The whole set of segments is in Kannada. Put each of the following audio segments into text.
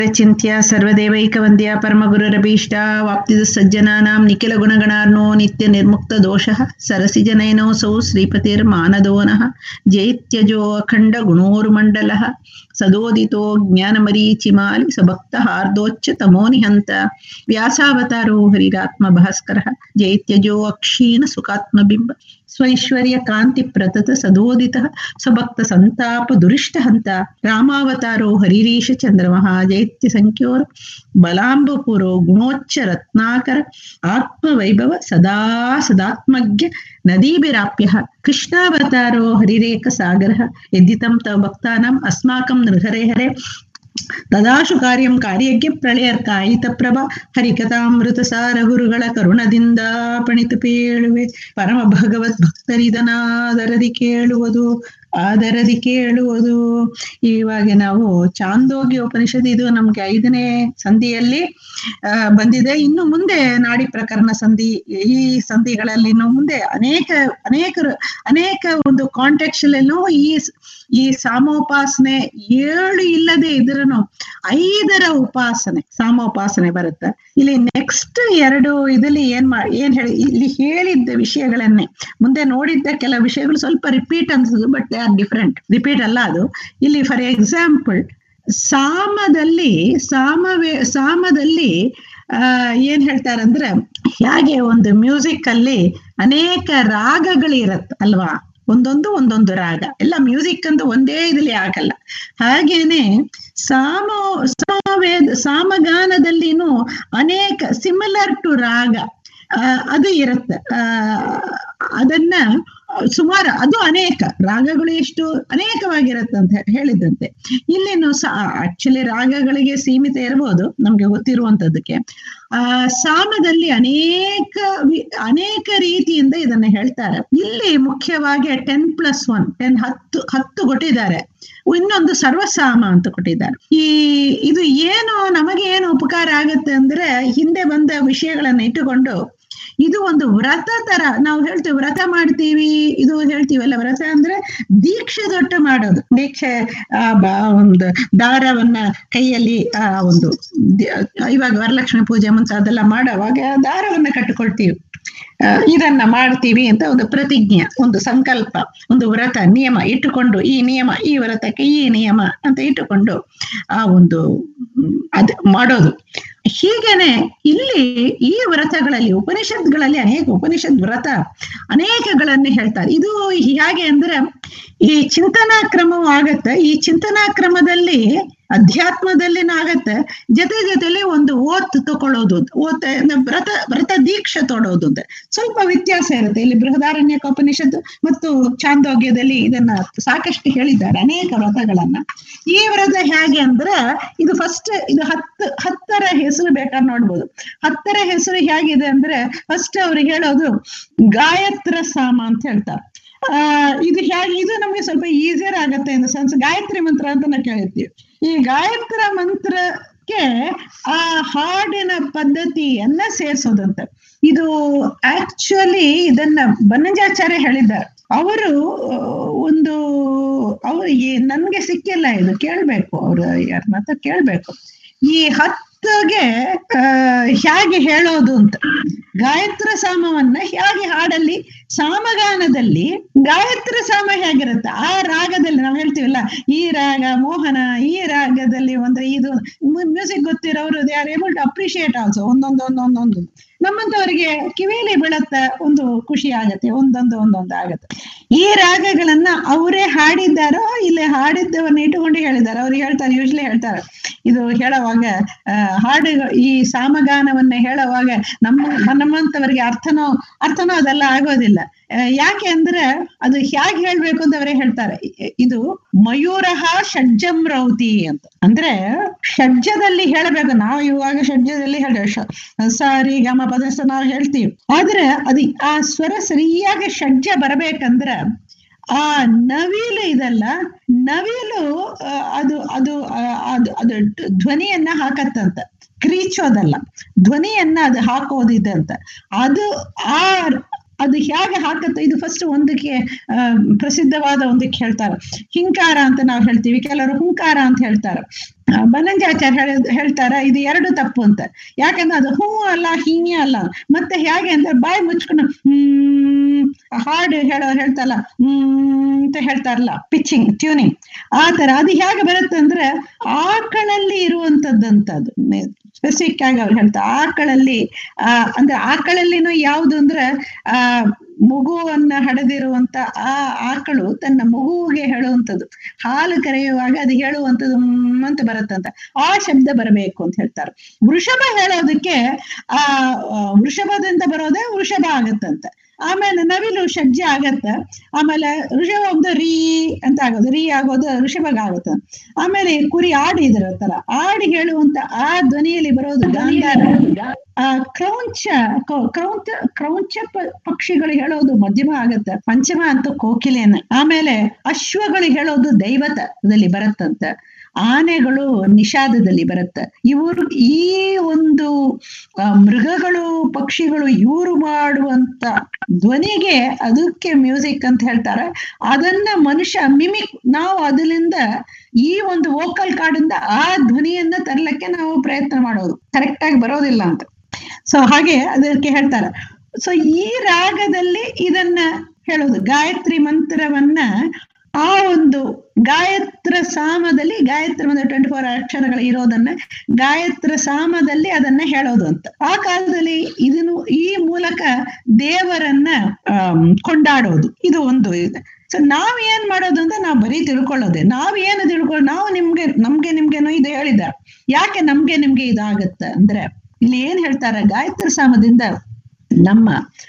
ಚಿಂತ್ಯ ಸರ್ವದೇವೈಕವಂದ್ಯ ಪರಮಗುರುರಭೀಷ್ಟ ವಾಪ್ತಿದು ಸಜ್ಜನಾನಾಂ ನಿಖಿಲ ಗುಣಗಣಾರ್ನೋ ನಿತ್ಯ ನಿರ್ಮುಕ್ತ ದೋಷಃ ಸರಸಿಜನಯನೋऽಸೌ ಶ್ರೀಪತಿರ್ಮಾನದೋನಃ ಜೈತ್ಯಜೋ ಅಖಂಡ ಗುಣೋರ್ಮಂಡಲಃ ಸದೋದಿತೋ ಜ್ಞಾನಮರೀಚಿಮಾಲಿ ಸಭಕ್ತ ಹಾರ್ದೋಚ್ಚ ತಮೋ ನಿಹಂತ ವ್ಯಾಸಾವತಾರೋ ಹರಿರಾತ್ಮ ಭಾಸ್ಕರಃ ಜೈತ್ಯಜೋ ಅಕ್ಷೀಣ ಸುಖಾತ್ಮಬಿಂಬ ಸ್ವೈಶ್ವರ್ಯ ಕಾಂತಿ ಪ್ರತತ ಸದೋದಿತಃ ಸಭಕ್ತ ಸಂತಾಪ ದುರಿಷ್ಟ ಹಂತ ರಾಮಾವತಾರೋ ಹರಿರೀಶ ಚಂದ್ರಮಃ ಜೈತ್ಯ ಸಂಖ್ಯೋರ್ ಬಲಾಂಬಪುರೋ ಗುಣೋಚ್ಚ ರತ್ನಾಕರ ಆತ್ಮವೈಭವ ಸದಾ ಸದಾತ್ಮಜ್ಞ ನದೀಭಿರಾಪ್ಯ ಕೃಷ್ಣಾವತಾರೋ ಹರಿರೇಕ ಸಾಗರ ಯದ್ದಿತಂ ತವ ಭಕ್ತಾನಾಂ ಅಸ್ಮಾಕಂ ನೃಹರೆ ಹರೆ ತದಾಶು ಕಾರ್ಯಂ ಕಾರ್ಯಜ್ಞ ಪ್ರಳಯರ್ಕಾಯಿತ ಪ್ರಭ ಹರಿಕಥಾಮೃತ ಸಾರ ಗುರುಗಳ ಕರುಣದಿಂದ ಪಣಿತು ಪೇಳುವೆ ಪರಮ ಭಗವದ್ ಭಕ್ತರಿದನಾದರದಿ ಕೇಳುವುದು ಆದರದಿ ಕೇಳುವುದು ಇವಾಗ ನಾವು ಚಾಂದೋಗ್ಯ ಉಪನಿಷತ್ ಇದು ನಮ್ಗೆ ಐದನೇ ಸಂಧಿಯಲ್ಲಿ ಆ ಬಂದಿದೆ ಇನ್ನು ಮುಂದೆ ನಾಡಿ ಪ್ರಕರಣ ಸಂಧಿ ಈ ಸಂಧಿಗಳಲ್ಲಿ ಇನ್ನು ಮುಂದೆ ಅನೇಕ ಅನೇಕರು ಅನೇಕ ಒಂದು ಕಾಂಟೆಕ್ಸ್ಟ್ ಈ ಈ ಸಾಮೋಪಾಸನೆ ಏಳು ಇಲ್ಲದೆ ಇದ್ರೂ ಐದರ ಉಪಾಸನೆ ಸಾಮೋಪಾಸನೆ ಬರುತ್ತೆ ಇಲ್ಲಿ ನೆಕ್ಸ್ಟ್ ಎರಡು ಇದಲ್ಲಿ ಏನ್ ಮಾ ಏನ್ ಹೇಳಿ ಇಲ್ಲಿ ಹೇಳಿದ್ದ ವಿಷಯಗಳನ್ನೇ ಮುಂದೆ ನೋಡಿದ್ದ ಕೆಲವು ವಿಷಯಗಳು ಸ್ವಲ್ಪ ರಿಪೀಟ್ ಅನ್ಸುದು but they are different repeat ಅಲ್ಲ ಅದು ಇಲ್ಲಿ ಫಾರ್ ಎಕ್ಸಾಂಪಲ್ ಸಾಮದಲ್ಲಿ ಸಾಮವೇ ಸಾಮದಲ್ಲಿ ಆ ಏನ್ ಹೇಳ್ತಾರಂದ್ರೆ ಹೇಗೆ ಒಂದು ಮ್ಯೂಸಿಕ್ ಅಲ್ಲಿ ಅನೇಕ ರಾಗಗಳಿರತ್ತೆ ಅಲ್ವಾ ಒಂದೊಂದು ಒಂದೊಂದು ರಾಗ ಎಲ್ಲ ಮ್ಯೂಸಿಕ್ ಅಂತ ಒಂದೇ ಇದಲ್ಲಿ ಆಗಲ್ಲ ಹಾಗೇನೆ ಸಾಮ ಸಾಮವೇದ ಸಾಮಗಾನದಲ್ಲಿನೂ ಅನೇಕ ಸಿಮಿಲರ್ ಟು ರಾಗ ಅದು ಇರುತ್ತೆ ಆ ಅದನ್ನ ಸುಮಾರು ಅದು ಅನೇಕ ರಾಗಗಳು ಎಷ್ಟು ಅನೇಕವಾಗಿರುತ್ತೆ ಅಂತ ಹೇಳಿದಂತೆ ಇಲ್ಲೇನು ಆಕ್ಚುಲಿ ರಾಗಗಳಿಗೆ ಸೀಮಿತ ಇರಬಹುದು ನಮ್ಗೆ ಗೊತ್ತಿರುವಂತದ್ದಕ್ಕೆ ಆ ಸಾಮದಲ್ಲಿ ಅನೇಕ ಅನೇಕ ರೀತಿಯಿಂದ ಇದನ್ನ ಹೇಳ್ತಾರೆ ಇಲ್ಲಿ ಮುಖ್ಯವಾಗಿ ಟೆನ್ ಪ್ಲಸ್ ಒನ್ ಟೆನ್ ಹತ್ತು ಹತ್ತು ಕೊಟ್ಟಿದ್ದಾರೆ ಇನ್ನೊಂದು ಸರ್ವಸಾಮ ಅಂತ ಕೊಟ್ಟಿದ್ದಾರೆ ಈ ಇದು ಏನು ನಮಗೆ ಏನು ಉಪಕಾರ ಆಗತ್ತೆ ಅಂದ್ರೆ ಹಿಂದೆ ಬಂದ ವಿಷಯಗಳನ್ನ ಇಟ್ಟುಕೊಂಡು ಇದು ಒಂದು ವ್ರತ ತರ ನಾವು ಹೇಳ್ತೀವಿ ವ್ರತ ಮಾಡ್ತೀವಿ ಇದು ಹೇಳ್ತೀವಲ್ಲ ವ್ರತ ಅಂದ್ರೆ ದೀಕ್ಷೆ ದೊಡ್ಡ ಮಾಡೋದು ದೀಕ್ಷೆ ಆ ಒಂದು ದಾರವನ್ನ ಕೈಯಲ್ಲಿ ಆ ಒಂದು ಇವಾಗ ವರಲಕ್ಷ್ಮಿ ಪೂಜೆ ಮುಂತಾದೆಲ್ಲ ಮಾಡೋವಾಗ ದಾರವನ್ನ ಕಟ್ಟಿಕೊಳ್ತೀವಿ ಇದನ್ನ ಮಾಡ್ತೀವಿ ಅಂತ ಒಂದು ಪ್ರತಿಜ್ಞೆ ಒಂದು ಸಂಕಲ್ಪ ಒಂದು ವ್ರತ ನಿಯಮ ಇಟ್ಟುಕೊಂಡು ಈ ನಿಯಮ ಈ ವ್ರತಕ್ಕೆ ಈ ನಿಯಮ ಅಂತ ಇಟ್ಟುಕೊಂಡು ಆ ಒಂದು ಅದ್ ಮಾಡೋದು ಹೀಗೇನೆ ಇಲ್ಲಿ ಈ ವ್ರತಗಳಲ್ಲಿ ಉಪನಿಷತ್ಗಳಲ್ಲಿ ಅನೇಕ ಉಪನಿಷತ್ ವ್ರತ ಅನೇಕಗಳನ್ನೇ ಹೇಳ್ತಾರೆ ಇದು ಹೇಗೆ ಅಂದ್ರೆ ಈ ಚಿಂತನಾ ಕ್ರಮವು ಆಗತ್ತೆ ಈ ಚಿಂತನಾ ಕ್ರಮದಲ್ಲಿ ಅಧ್ಯಾತ್ಮದಲ್ಲಿನ ಆಗತ್ತೆ ಜೊತೆ ಜೊತೆಲಿ ಒಂದು ಓತ್ ತಗೊಳ್ಳೋದು ಓತ್ ವ್ರತ ವ್ರತ ದೀಕ್ಷೆ ತೊಡೋದು ಅಂತ ಸ್ವಲ್ಪ ವ್ಯತ್ಯಾಸ ಇರುತ್ತೆ ಇಲ್ಲಿ ಬೃಹದಾರಣ್ಯ ಉಪನಿಷತ್ತು ಮತ್ತು ಚಾಂದೋಗ್ಯದಲ್ಲಿ ಇದನ್ನ ಸಾಕಷ್ಟು ಹೇಳಿದ್ದಾರೆ ಅನೇಕ ವ್ರತಗಳನ್ನ ಈ ವ್ರತ ಹೇಗೆ ಅಂದ್ರೆ ಇದು ಫಸ್ಟ್ ಇದು ಹತ್ತು ಹತ್ತರ ಹೆಸರು ಬೇಕಾದ್ರೆ ನೋಡ್ಬೋದು ಹತ್ತರ ಹೆಸರು ಹೇಗಿದೆ ಅಂದ್ರೆ ಫಸ್ಟ್ ಅವ್ರು ಹೇಳೋದು ಗಾಯತ್ರ ಸಾಮ ಅಂತ ಹೇಳ್ತಾರೆ ಆ ಇದು ಹೇಗೆ ಇದು ನಮ್ಗೆ ಸ್ವಲ್ಪ ಈಸಿಯರ್ ಆಗತ್ತೆ ಇನ್ ಸೆನ್ಸ್ ಗಾಯತ್ರಿ ಮಂತ್ರ ಅಂತ ನಾವು ಕೇಳಿರ್ತೀವಿ ಈ ಗಾಯತ್ರ ಮಂತ್ರಕ್ಕೆ ಆ ಹಾಡಿನ ಪದ್ಧತಿಯನ್ನ ಸೇರ್ಸೋದಂತೆ ಇದು ಆಕ್ಚುಲಿ ಇದನ್ನ ಬನ್ನಂಜಾಚಾರ್ಯ ಹೇಳಿದ್ದಾರೆ ಅವರು ಒಂದು ಅವ್ರು ನನ್ಗೆ ಸಿಕ್ಕಿಲ್ಲ ಇದು ಕೇಳ್ಬೇಕು ಅವ್ರು ಯಾರನ್ನ ಕೇಳ್ಬೇಕು ಈ ಹತ್ತಿಗೆ ಹೇಗೆ ಹೇಳೋದು ಅಂತ ಗಾಯತ್ರ ಸಾಮವನ್ನ ಹೇಗೆ ಹಾಡಲ್ಲಿ ಸಾಮಗಾನದಲ್ಲಿ ಗಾಯತ್ರ ಸಾಮ ಹೇಗಿರುತ್ತೆ ಆ ರಾಗದಲ್ಲಿ ನಾವು ಹೇಳ್ತೀವಲ್ಲ ಈ ರಾಗ ಮೋಹನ ಈ ರಾಗದಲ್ಲಿ ಅಂದ್ರೆ ಇದು ಮ್ಯೂಸಿಕ್ ಗೊತ್ತಿರೋರು they are able to appreciate also ಒಂದೊಂದು ಒಂದೊಂದೊಂದು ನಮ್ಮಂತವರಿಗೆ ಕಿವಿಯಲ್ಲಿ ಬೀಳತ್ತ ಒಂದು ಖುಷಿ ಆಗತ್ತೆ ಒಂದೊಂದು ಒಂದೊಂದು ಆಗತ್ತೆ ಈ ರಾಗಗಳನ್ನ ಅವರೇ ಹಾಡಿದ್ದಾರೋ ಇಲ್ಲಿ ಹಾಡಿದ್ದವನ್ನ ಇಟ್ಟುಕೊಂಡು ಹೇಳಿದ್ದಾರೆ ಅವ್ರು ಹೇಳ್ತಾರೆ ಯೂಶ್ಲಿ ಹೇಳ್ತಾರೆ ಇದು ಹೇಳುವಾಗ ಹಾಡು ಈ ಸಾಮಗಾನವನ್ನ ಹೇಳುವಾಗ ನಮ್ಮ ನಮ್ಮಂತವರಿಗೆ ಅರ್ಥನೋ ಅರ್ಥನೋ ಅದೆಲ್ಲ ಆಗೋದಿಲ್ಲ ಯಾಕೆ ಅಂದ್ರೆ ಅದು ಹೇಗೆ ಹೇಳ್ಬೇಕು ಅಂತ ಅವರೇ ಹೇಳ್ತಾರೆ ಇದು ಮಯೂರಹ ಷಡ್ಜಂ ರೌತಿ ಅಂತ ಅಂದ್ರೆ ಷಡ್ಜದಲ್ಲಿ ಹೇಳಬೇಕು ನಾವು ಇವಾಗ ಷಡ್ಜದಲ್ಲಿ ಹೇಳ ಸಾರಿ ಗಮ ಪದಸ ನಾವು ಹೇಳ್ತೀವಿ ಆದ್ರೆ ಅದು ಆ ಸ್ವರ ಸರಿಯಾಗಿ ಷಡ್ಜ ಬರ್ಬೇಕಂದ್ರ ಆ ನವಿಲು ಇದಲ್ಲ ನವಿಲು ಅದು ಅದು ಅದು ಅದು ಧ್ವನಿಯನ್ನ ಹಾಕತ್ತಂತ ಕ್ರೀಚೋದಲ್ಲ ಧ್ವನಿಯನ್ನ ಅದು ಹಾಕೋದಿದಂತ ಅದು ಆ ಅದು ಹೇಗೆ ಹಾಕತ್ತೆ ಇದು ಫಸ್ಟ್ ಒಂದಕ್ಕೆ ಪ್ರಸಿದ್ಧವಾದ ಒಂದಕ್ಕೆ ಹೇಳ್ತಾರೆ ಹಿಂಕಾರ ಅಂತ ನಾವು ಹೇಳ್ತೀವಿ ಕೆಲವರು ಹುಂಕಾರ ಅಂತ ಹೇಳ್ತಾರೆ ಆ, ಬನ್ನಂಜಾಚಾರ್ಯ ಹೇಳ ಹೇಳ್ತಾರ ಇದು ಎರಡು ತಪ್ಪು ಅಂತ ಯಾಕಂದ್ರೆ ಅದು ಹೂ ಅಲ್ಲ ಹೀಗೆ ಅಲ್ಲ ಮತ್ತೆ ಹೇಗೆ ಅಂದ್ರೆ ಬಾಯಿ ಮುಚ್ಕೊಂಡು ಹ್ಮ್ ಹಾಡು ಹೇಳೋ ಹೇಳ್ತಲ್ಲ ಹ್ಮ್ ಅಂತ ಹೇಳ್ತಾರಲ್ಲ ಪಿಚ್ಚಿಂಗ್ ಟ್ಯೂನಿಂಗ್ ಆ ತರ ಅದು ಹೇಗೆ ಬರುತ್ತೆ ಅಂದ್ರೆ ಆಕಳಲ್ಲಿ ಇರುವಂತದ್ದಂತದ್ದು ಸ್ಪೆಸಿಫಿಕ್ ಆಗಿ ಅವ್ರು ಹೇಳ್ತಾರೆ ಆಕಳಲ್ಲಿ ಆ ಅಂದ್ರೆ ಆಕಳಲ್ಲಿನೂ ಯಾವುದು ಅಂದ್ರೆ ಆ ಮಗುವನ್ನ ಹಡೆದಿರುವಂತ ಆ ಆಕಳು ತನ್ನ ಮಗುವಿಗೆ ಹೇಳುವಂಥದ್ದು ಹಾಲು ಕರೆಯುವಾಗ ಅದು ಹೇಳುವಂಥದ್ದು ಹ್ಮ್ ಅಂತ ಬರುತ್ತಂತ ಆ ಶಬ್ದ ಬರಬೇಕು ಅಂತ ಹೇಳ್ತಾರೆ ವೃಷಭ ಹೇಳೋದಕ್ಕೆ ಆ ಆ, ವೃಷಭದಿಂದ ಬರೋದೇ ವೃಷಭ ಆಗತ್ತಂತ ಆಮೇಲೆ ನವಿಲು ಷಡ್ಜ ಆಗತ್ತ ಆಮೇಲೆ ಋಷಭ ಒಂದು ರೀ ಅಂತ ಆಗೋದು ರೀ ಆಗೋದು ಋಷಭಗ ಆಗುತ್ತೆ ಆಮೇಲೆ ಕುರಿ ಆಡಿ ಇದಿರುತ್ತಲ್ಲ ಆಡಿ ಹೇಳುವಂತ ಆ ಧ್ವನಿಯಲ್ಲಿ ಬರೋದು ಗಾಂಧಾರ ಆ ಕ್ರೌಂಚ ಕೌ- ಕ್ರೌಂಚ ಕ್ರೌಂಚ ಪ- ಪಕ್ಷಿಗಳು ಹೇಳೋದು ಮಧ್ಯಮ ಆಗತ್ತೆ ಪಂಚಮ ಅಂತ ಕೋಕಿಲೇನ ಆಮೇಲೆ ಅಶ್ವಗಳು ಹೇಳೋದು ದೈವತದಲ್ಲಿ ಬರತ್ತಂತ ಆನೆಗಳು ನಿಷಾದದಲ್ಲಿ ಬರುತ್ತೆ ಇವರು ಈ ಒಂದು ಆ, ಮೃಗಗಳು ಪಕ್ಷಿಗಳು ಇವರು ಮಾಡುವಂತ ಧ್ವನಿಗೆ ಅದಕ್ಕೆ ಮ್ಯೂಸಿಕ್ ಅಂತ ಹೇಳ್ತಾರೆ ಅದನ್ನ ಮನುಷ್ಯ ಮಿಮಿಕ್ ನಾವು ಅದರಿಂದ ಈ ಒಂದು ವೋಕಲ್ ಕಾರ್ಡಿಂದ ಆ ಧ್ವನಿಯನ್ನ ತರ್ಲಿಕ್ಕೆ ನಾವು ಪ್ರಯತ್ನ ಮಾಡೋದು ಕರೆಕ್ಟ್ ಆಗಿ ಬರೋದಿಲ್ಲ ಅಂತ ಸೊ ಹಾಗೆ ಅದಕ್ಕೆ ಹೇಳ್ತಾರೆ ಸೊ ಈ ರಾಗದಲ್ಲಿ ಇದನ್ನ ಹೇಳೋದು ಗಾಯತ್ರಿ ಮಂತ್ರವನ್ನ ಆ ಒಂದು ಗಾಯತ್ರ ಸಾಮದಲ್ಲಿ ಗಾಯತ್ರ ಒಂದು ಟ್ವೆಂಟಿ ಫೋರ್ ಅಕ್ಷರಗಳು ಇರೋದನ್ನ ಗಾಯತ್ರ ಸಾಮದಲ್ಲಿ ಅದನ್ನ ಹೇಳೋದು ಅಂತ ಆ ಕಾಲದಲ್ಲಿ ಇದನ್ನು ಈ ಮೂಲಕ ದೇವರನ್ನ ಆಮ್, ಕೊಂಡಾಡೋದು ಇದು ಒಂದು ಇದೆ ಸೊ ನಾವ್ ಏನ್ ಮಾಡೋದು ಅಂತ ನಾವು ಬರೀ ತಿಳ್ಕೊಳ್ಳೋದೆ ನಾವ್ ಏನು ತಿಳ್ಕೊಳ್ಳೋ ನಾವು ನಿಮ್ಗೆ ನಮ್ಗೆ ನಿಮ್ಗೆನೋ ಇದು ಹೇಳಿದ ಯಾಕೆ ನಮ್ಗೆ ನಿಮ್ಗೆ ಇದಾಗತ್ತೆ ಅಂದ್ರೆ ಇಲ್ಲಿ ಏನ್ ಹೇಳ್ತಾರೆ ಗಾಯತ್ರಿ ಸಾಮದಿಂದ ನಮ್ಮ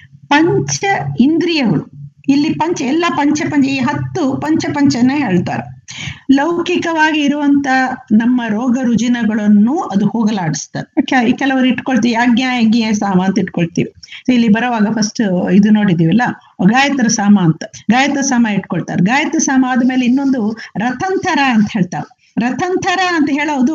ಪಂಚ ಇಂದ್ರಿಯಗಳು ಇಲ್ಲಿ ಪಂಚ ಎಲ್ಲ ಪಂಚ ಪಂಚ ಈ ಹತ್ತು ಪಂಚ ಪಂಚನೇ ಹೇಳ್ತಾರೆ ಲೌಕಿಕವಾಗಿ ಇರುವಂತ ನಮ್ಮ ರೋಗ ರುಜಿನಗಳನ್ನು ಅದು ಹೋಗಲಾಡಿಸ್ತಾರೆ ಕೆ- ಕೆಲವರು ಇಟ್ಕೊಳ್ತೀವಿ ಯಜ್ಞ ಯಜ್ಞ ಸಾಮ ಅಂತ ಇಟ್ಕೊಳ್ತೀವಿ So ಇಲ್ಲಿ ಬರುವಾಗ ಫಸ್ಟ್ ಇದು ನೋಡಿದೀವಲ್ಲ ಗಾಯತ್ರ ಸಾಮ ಅಂತ ಗಾಯತ್ರ ಸಾಮ ಇಟ್ಕೊಳ್ತಾರೆ ಗಾಯತ್ರ ಸಾಮ ಆದ್ಮೇಲೆ ಇನ್ನೊಂದು ರಥಂತರ ಅಂತ ಹೇಳ್ತಾರೆ ರಥಂತರ ಅಂತ ಹೇಳೋದು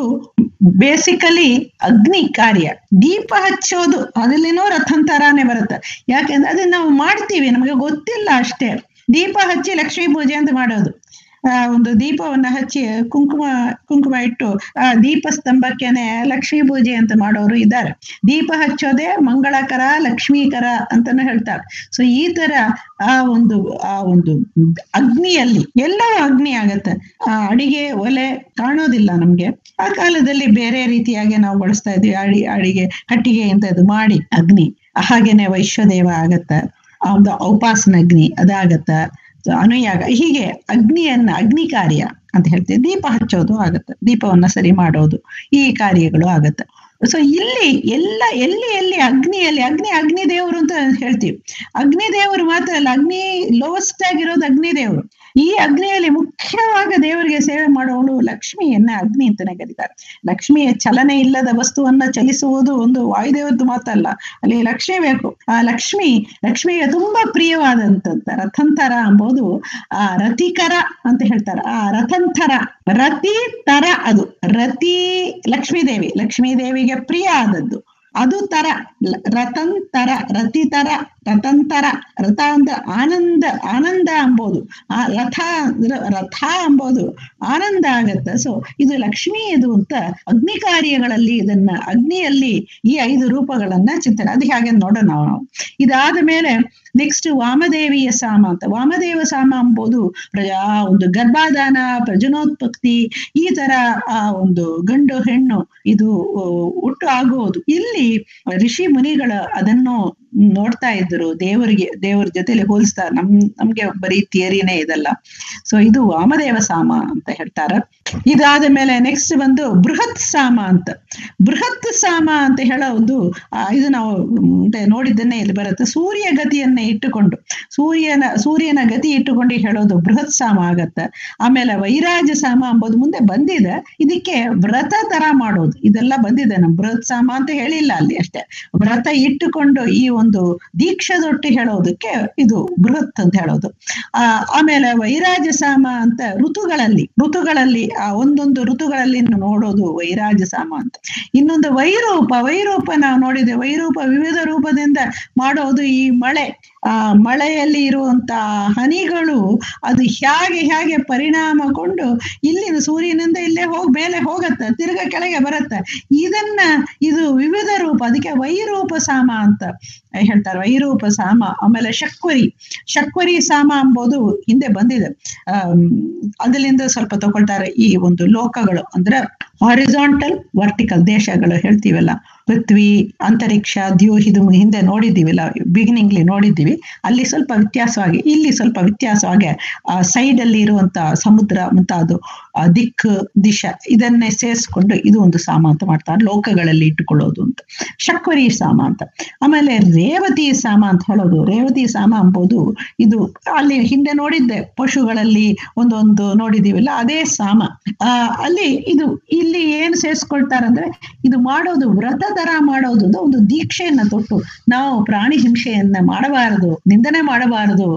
ಬೇಸಿಕಲಿ ಅಗ್ನಿ ಕಾರ್ಯ ದೀಪ ಹಚ್ಚೋದು ಅದರಲ್ಲಿನೂ ರಥಂತರಾನೇ ಬರುತ್ತೆ ಯಾಕೆಂದ್ರೆ ಅದನ್ನ ನಾವು ಮಾಡ್ತೀವಿ ನಮಗೆ ಗೊತ್ತಿಲ್ಲ ಅಷ್ಟೇ ದೀಪ ಹಚ್ಚಿ ಲಕ್ಷ್ಮೀ ಪೂಜೆ ಅಂತ ಮಾಡೋದು ಆ ಒಂದು ದೀಪವನ್ನ ಹಚ್ಚಿ ಕುಂಕುಮ ಕುಂಕುಮ ಇಟ್ಟು ಆ ದೀಪ ಸ್ತಂಭಕ್ಕೆನೆ ಲಕ್ಷ್ಮೀ ಪೂಜೆ ಅಂತ ಮಾಡೋರು ಇದ್ದಾರೆ ದೀಪ ಹಚ್ಚೋದೇ ಮಂಗಳಕರ ಲಕ್ಷ್ಮೀಕರ ಅಂತಾನು ಹೇಳ್ತಾರೆ ಸೊ ಈ ತರ ಆ ಒಂದು ಆ ಒಂದು ಅಗ್ನಿಯಲ್ಲಿ ಎಲ್ಲವೂ ಅಗ್ನಿ ಆಗತ್ತೆ ಆ ಅಡಿಗೆ ಒಲೆ ಕಾಣೋದಿಲ್ಲ ನಮ್ಗೆ ಆ ಕಾಲದಲ್ಲಿ ಬೇರೆ ರೀತಿಯಾಗಿ ನಾವು ಬಳಸ್ತಾ ಇದ್ವಿ ಅಡಿ ಅಡಿಗೆ ಕಟ್ಟಿಗೆ ಅಂತ ಇದು ಮಾಡಿ ಅಗ್ನಿ ಹಾಗೇನೆ ವೈಶ್ವದೇವ ಆಗತ್ತ ಆ ಒಂದು ಔಪಾಸನ ಅಗ್ನಿ ಅದಾಗತ್ತ ಸೊ ಅನುಯಾಗ ಹೀಗೆ ಅಗ್ನಿಯನ್ನ ಅಗ್ನಿ ಕಾರ್ಯ ಅಂತ ಹೇಳ್ತೀವಿ ದೀಪ ಹಚ್ಚೋದು ಆಗತ್ತೆ ದೀಪವನ್ನ ಸರಿ ಮಾಡೋದು ಈ ಕಾರ್ಯಗಳು ಆಗತ್ತೆ ಸೊ ಇಲ್ಲಿ ಎಲ್ಲ ಎಲ್ಲಿ ಎಲ್ಲಿ ಅಗ್ನಿಯಲ್ಲಿ ಅಗ್ನಿ ಅಗ್ನಿ ದೇವರು ಅಂತ ಹೇಳ್ತೀವಿ ಅಗ್ನಿ ದೇವರು ಮಾತ್ರ ಅಲ್ಲ ಅಗ್ನಿ ಲೋವೆಸ್ಟ್ ಆಗಿರೋದು ಅಗ್ನಿ ದೇವರು ಈ ಅಗ್ನಿಯಲ್ಲಿ ಮುಖ್ಯವಾಗಿ ದೇವರಿಗೆ ಸೇವೆ ಮಾಡೋಳು ಲಕ್ಷ್ಮಿಯನ್ನ ಅಗ್ನಿ ಅಂತಾನೆ ಕರೀತಾರೆ ಲಕ್ಷ್ಮಿಯ ಚಲನೆ ಇಲ್ಲದ ವಸ್ತುವನ್ನ ಚಲಿಸುವುದು ಒಂದು ವಾಯುದೇವರದ್ದು ಮಾತಲ್ಲ ಅಲ್ಲಿ ಲಕ್ಷ್ಮಿ ಬೇಕು ಆ ಲಕ್ಷ್ಮಿ ಲಕ್ಷ್ಮಿಗೆ ತುಂಬಾ ಪ್ರಿಯವಾದಂತಂತ ರಥಂತರ ಎಂಬುದು ಆ ರತಿಕರ ಅಂತ ಹೇಳ್ತಾರೆ ಆ ರಥಂತರ ರತಿ ತರ ಅದು ರತಿ ಲಕ್ಷ್ಮೀ ದೇವಿ ಲಕ್ಷ್ಮೀ ದೇವಿಗೆ ಪ್ರಿಯ ಆದದ್ದು ಅದು ತರ ಲ- ರತಂತರ ರತಿತರ ರತಂತರ ರಥ ಅಂದ್ರೆ ಆನಂದ ಆನಂದ ಅಂಬೋದು ಆ ರಥ ಅಂದ್ರೆ ರಥ ಅಂಬೋದು ಆನಂದ ಆಗತ್ತೆ ಸೊ ಇದು ಲಕ್ಷ್ಮೀ ಇದು ಅಂತ ಅಗ್ನಿ ಕಾರ್ಯಗಳಲ್ಲಿ ಇದನ್ನ ಅಗ್ನಿಯಲ್ಲಿ ಈ ಐದು ರೂಪಗಳನ್ನ ಚಿಂತನೆ ಅದು ಹೇಗೆ ನೋಡೋಣ ನಾವು ಇದಾದ ಮೇಲೆ ನೆಕ್ಸ್ಟ್ ವಾಮದೇವಿಯ ಸಾಮ ಅಂತ ವಾಮದೇವ ಸಾಮ ಎಂಬುದು ಪ್ರಜಾ ಒಂದು ಗರ್ಭಾಧಾನ ಪ್ರಜನೋತ್ಪತ್ತಿ ಈ ತರ ಆ ಒಂದು ಗಂಡು ಹೆಣ್ಣು ಇದು ಆ, ಹುಟ್ಟು ಆಗುವುದು ಇಲ್ಲಿ ಋಷಿ ಮುನಿಗಳ ಅದನ್ನು ನೋಡ್ತಾ ಇದ್ರು ದೇವರಿಗೆ ದೇವರ ಜೊತೆಲಿ ಹೋಲಿಸ್ತಾರೆ ನಮ್ ನಮ್ಗೆ ಬರೀ ಥಿಯರಿನೇ ಇದಲ್ಲ ಸೊ ಇದು ವಾಮದೇವ ಸಾಮ ಅಂತ ಹೇಳ್ತಾರೆ ಇದಾದ ಮೇಲೆ ನೆಕ್ಸ್ಟ್ ಬಂದು ಬೃಹತ್ ಸಾಮ ಅಂತ ಬೃಹತ್ ಸಾಮ ಅಂತ ಹೇಳೋದು ಆ, ಇದು ನಾವು ಮುಂದೆ ನೋಡಿದ್ದನ್ನೇ ಇಲ್ಲಿ ಬರುತ್ತೆ ಸೂರ್ಯ ಗತಿಯನ್ನ ಇಟ್ಟುಕೊಂಡು ಸೂರ್ಯನ ಸೂರ್ಯನ ಗತಿ ಇಟ್ಟುಕೊಂಡು ಹೇಳೋದು ಬೃಹತ್ ಸಾಮ ಆಗತ್ತೆ ಆಮೇಲೆ ವೈರಾಜ ಸಾಮ ಎಂಬುದು ಮುಂದೆ ಬಂದಿದೆ ಇದಕ್ಕೆ ವ್ರತ ತರ ಮಾಡೋದು ಇದೆಲ್ಲ ಬಂದಿದೆ ನಮ್ ಬೃಹತ್ ಸಾಮ ಅಂತ ಹೇಳಿಲ್ಲ ಅಲ್ಲಿ ಅಷ್ಟೇ ವ್ರತ ಇಟ್ಟುಕೊಂಡು ಈ ಒಂದು ಒಂದು ದೀಕ್ಷದೊಟ್ಟು ಹೇಳೋದಕ್ಕೆ ಇದು ಬೃಹತ್ ಅಂತ ಹೇಳೋದು ಆ ಆಮೇಲೆ ವೈರಾಜ ಸಾಮ ಅಂತ ಋತುಗಳಲ್ಲಿ ಋತುಗಳಲ್ಲಿ ಆ ಒಂದೊಂದು ಋತುಗಳಲ್ಲಿ ನೋಡೋದು ವೈರಾಜ ಸಾಮ ಅಂತ ಇನ್ನೊಂದು ವೈರೂಪ ವೈರೂಪ ನಾವು ನೋಡಿದೆ ವೈರೂಪ ವಿವಿಧ ರೂಪದಿಂದ ಮಾಡೋದು ಈ ಮಳೆ ಆ ಮಳೆಯಲ್ಲಿ ಇರುವಂತ ಹನಿಗಳು ಅದು ಹೇಗೆ ಹೇಗೆ ಪರಿಣಾಮಗೊಂಡು ಇಲ್ಲಿನ ಸೂರ್ಯನಿಂದ ಇಲ್ಲೇ ಹೋಗಿ ಮೇಲೆ ಹೋಗತ್ತೆ ತಿರ್ಗ ಕೆಳಗೆ ಬರುತ್ತೆ ಇದನ್ನ ಇದು ವಿವಿಧ ರೂಪ ಅದಕ್ಕೆ ವೈರೂಪ ಸಾಮ ಅಂತ ಹೇಳ್ತಾರೆ ವೈರೂಪ ಸಾಮ ಆಮೇಲೆ ಶಕ್ವರಿ ಶಕ್ವರಿ ಸಾಮ ಎಂಬುದು ಹಿಂದೆ ಬಂದಿದೆ ಆಮ್, ಅದರಿಂದ ಸ್ವಲ್ಪ ತಗೊಳ್ತಾರೆ ಈ ಒಂದು ಲೋಕಗಳು ಅಂದ್ರೆ ಹಾರಿಜಾಂಟಲ್ ವರ್ಟಿಕಲ್ ದೇಶಗಳು ಹೇಳ್ತೀವಲ್ಲ ಪೃಥ್ವಿ ಅಂತರಿಕ್ಷ ದ್ಯೂ ಇದು ಹಿಂದೆ ನೋಡಿದ್ದೀವಿಲ್ಲ ಬಿಗಿನಿಂಗ್ಲಿ ನೋಡಿದ್ದೀವಿ ಅಲ್ಲಿ ಸ್ವಲ್ಪ ವ್ಯತ್ಯಾಸವಾಗಿ ಇಲ್ಲಿ ಸ್ವಲ್ಪ ವ್ಯತ್ಯಾಸವಾಗಿ ಆ ಸೈಡ್ ಅಲ್ಲಿ ಇರುವಂತ ಸಮುದ್ರ ಮುಂತಾದು ಆ ದಿಕ್ಕು ದಿಶ ಇದನ್ನೇ ಸೇರಿಸ್ಕೊಂಡು ಇದು ಒಂದು ಸಾಮ ಅಂತ ಮಾಡ್ತಾರೆ ಲೋಕಗಳಲ್ಲಿ ಇಟ್ಟುಕೊಳ್ಳೋದು ಅಂತ ಶಕ್ವರಿ ಸಾಮ ಅಂತ ಆಮೇಲೆ ರೇವತಿ ಸಾಮ ಅಂತ ಹೇಳೋದು ರೇವತಿ ಸಾಮ ಎಂಬುದು ಇದು ಅಲ್ಲಿ ಹಿಂದೆ ನೋಡಿದ್ದೆ ಪಶುಗಳಲ್ಲಿ ಒಂದೊಂದು ನೋಡಿದೀವಿಲ್ಲ ಅದೇ ಸಾಮ ಆ ಅಲ್ಲಿ ಇದು ಇಲ್ಲಿ ಏನ್ ಸೇರಿಸ್ಕೊಳ್ತಾರಂದ್ರೆ ಇದು ಮಾಡೋದು ವ್ರತ ತರ ಮಾಡೋದು ಅಂದ್ರೆ ಒಂದು ದೀಕ್ಷೆಯನ್ನ ತೊಟ್ಟು ನಾವು ಪ್ರಾಣಿ ಹಿಂಸೆಯನ್ನ ಮಾಡಬಾರದು ನಿಂದನೆ ಮಾಡಬಾರದು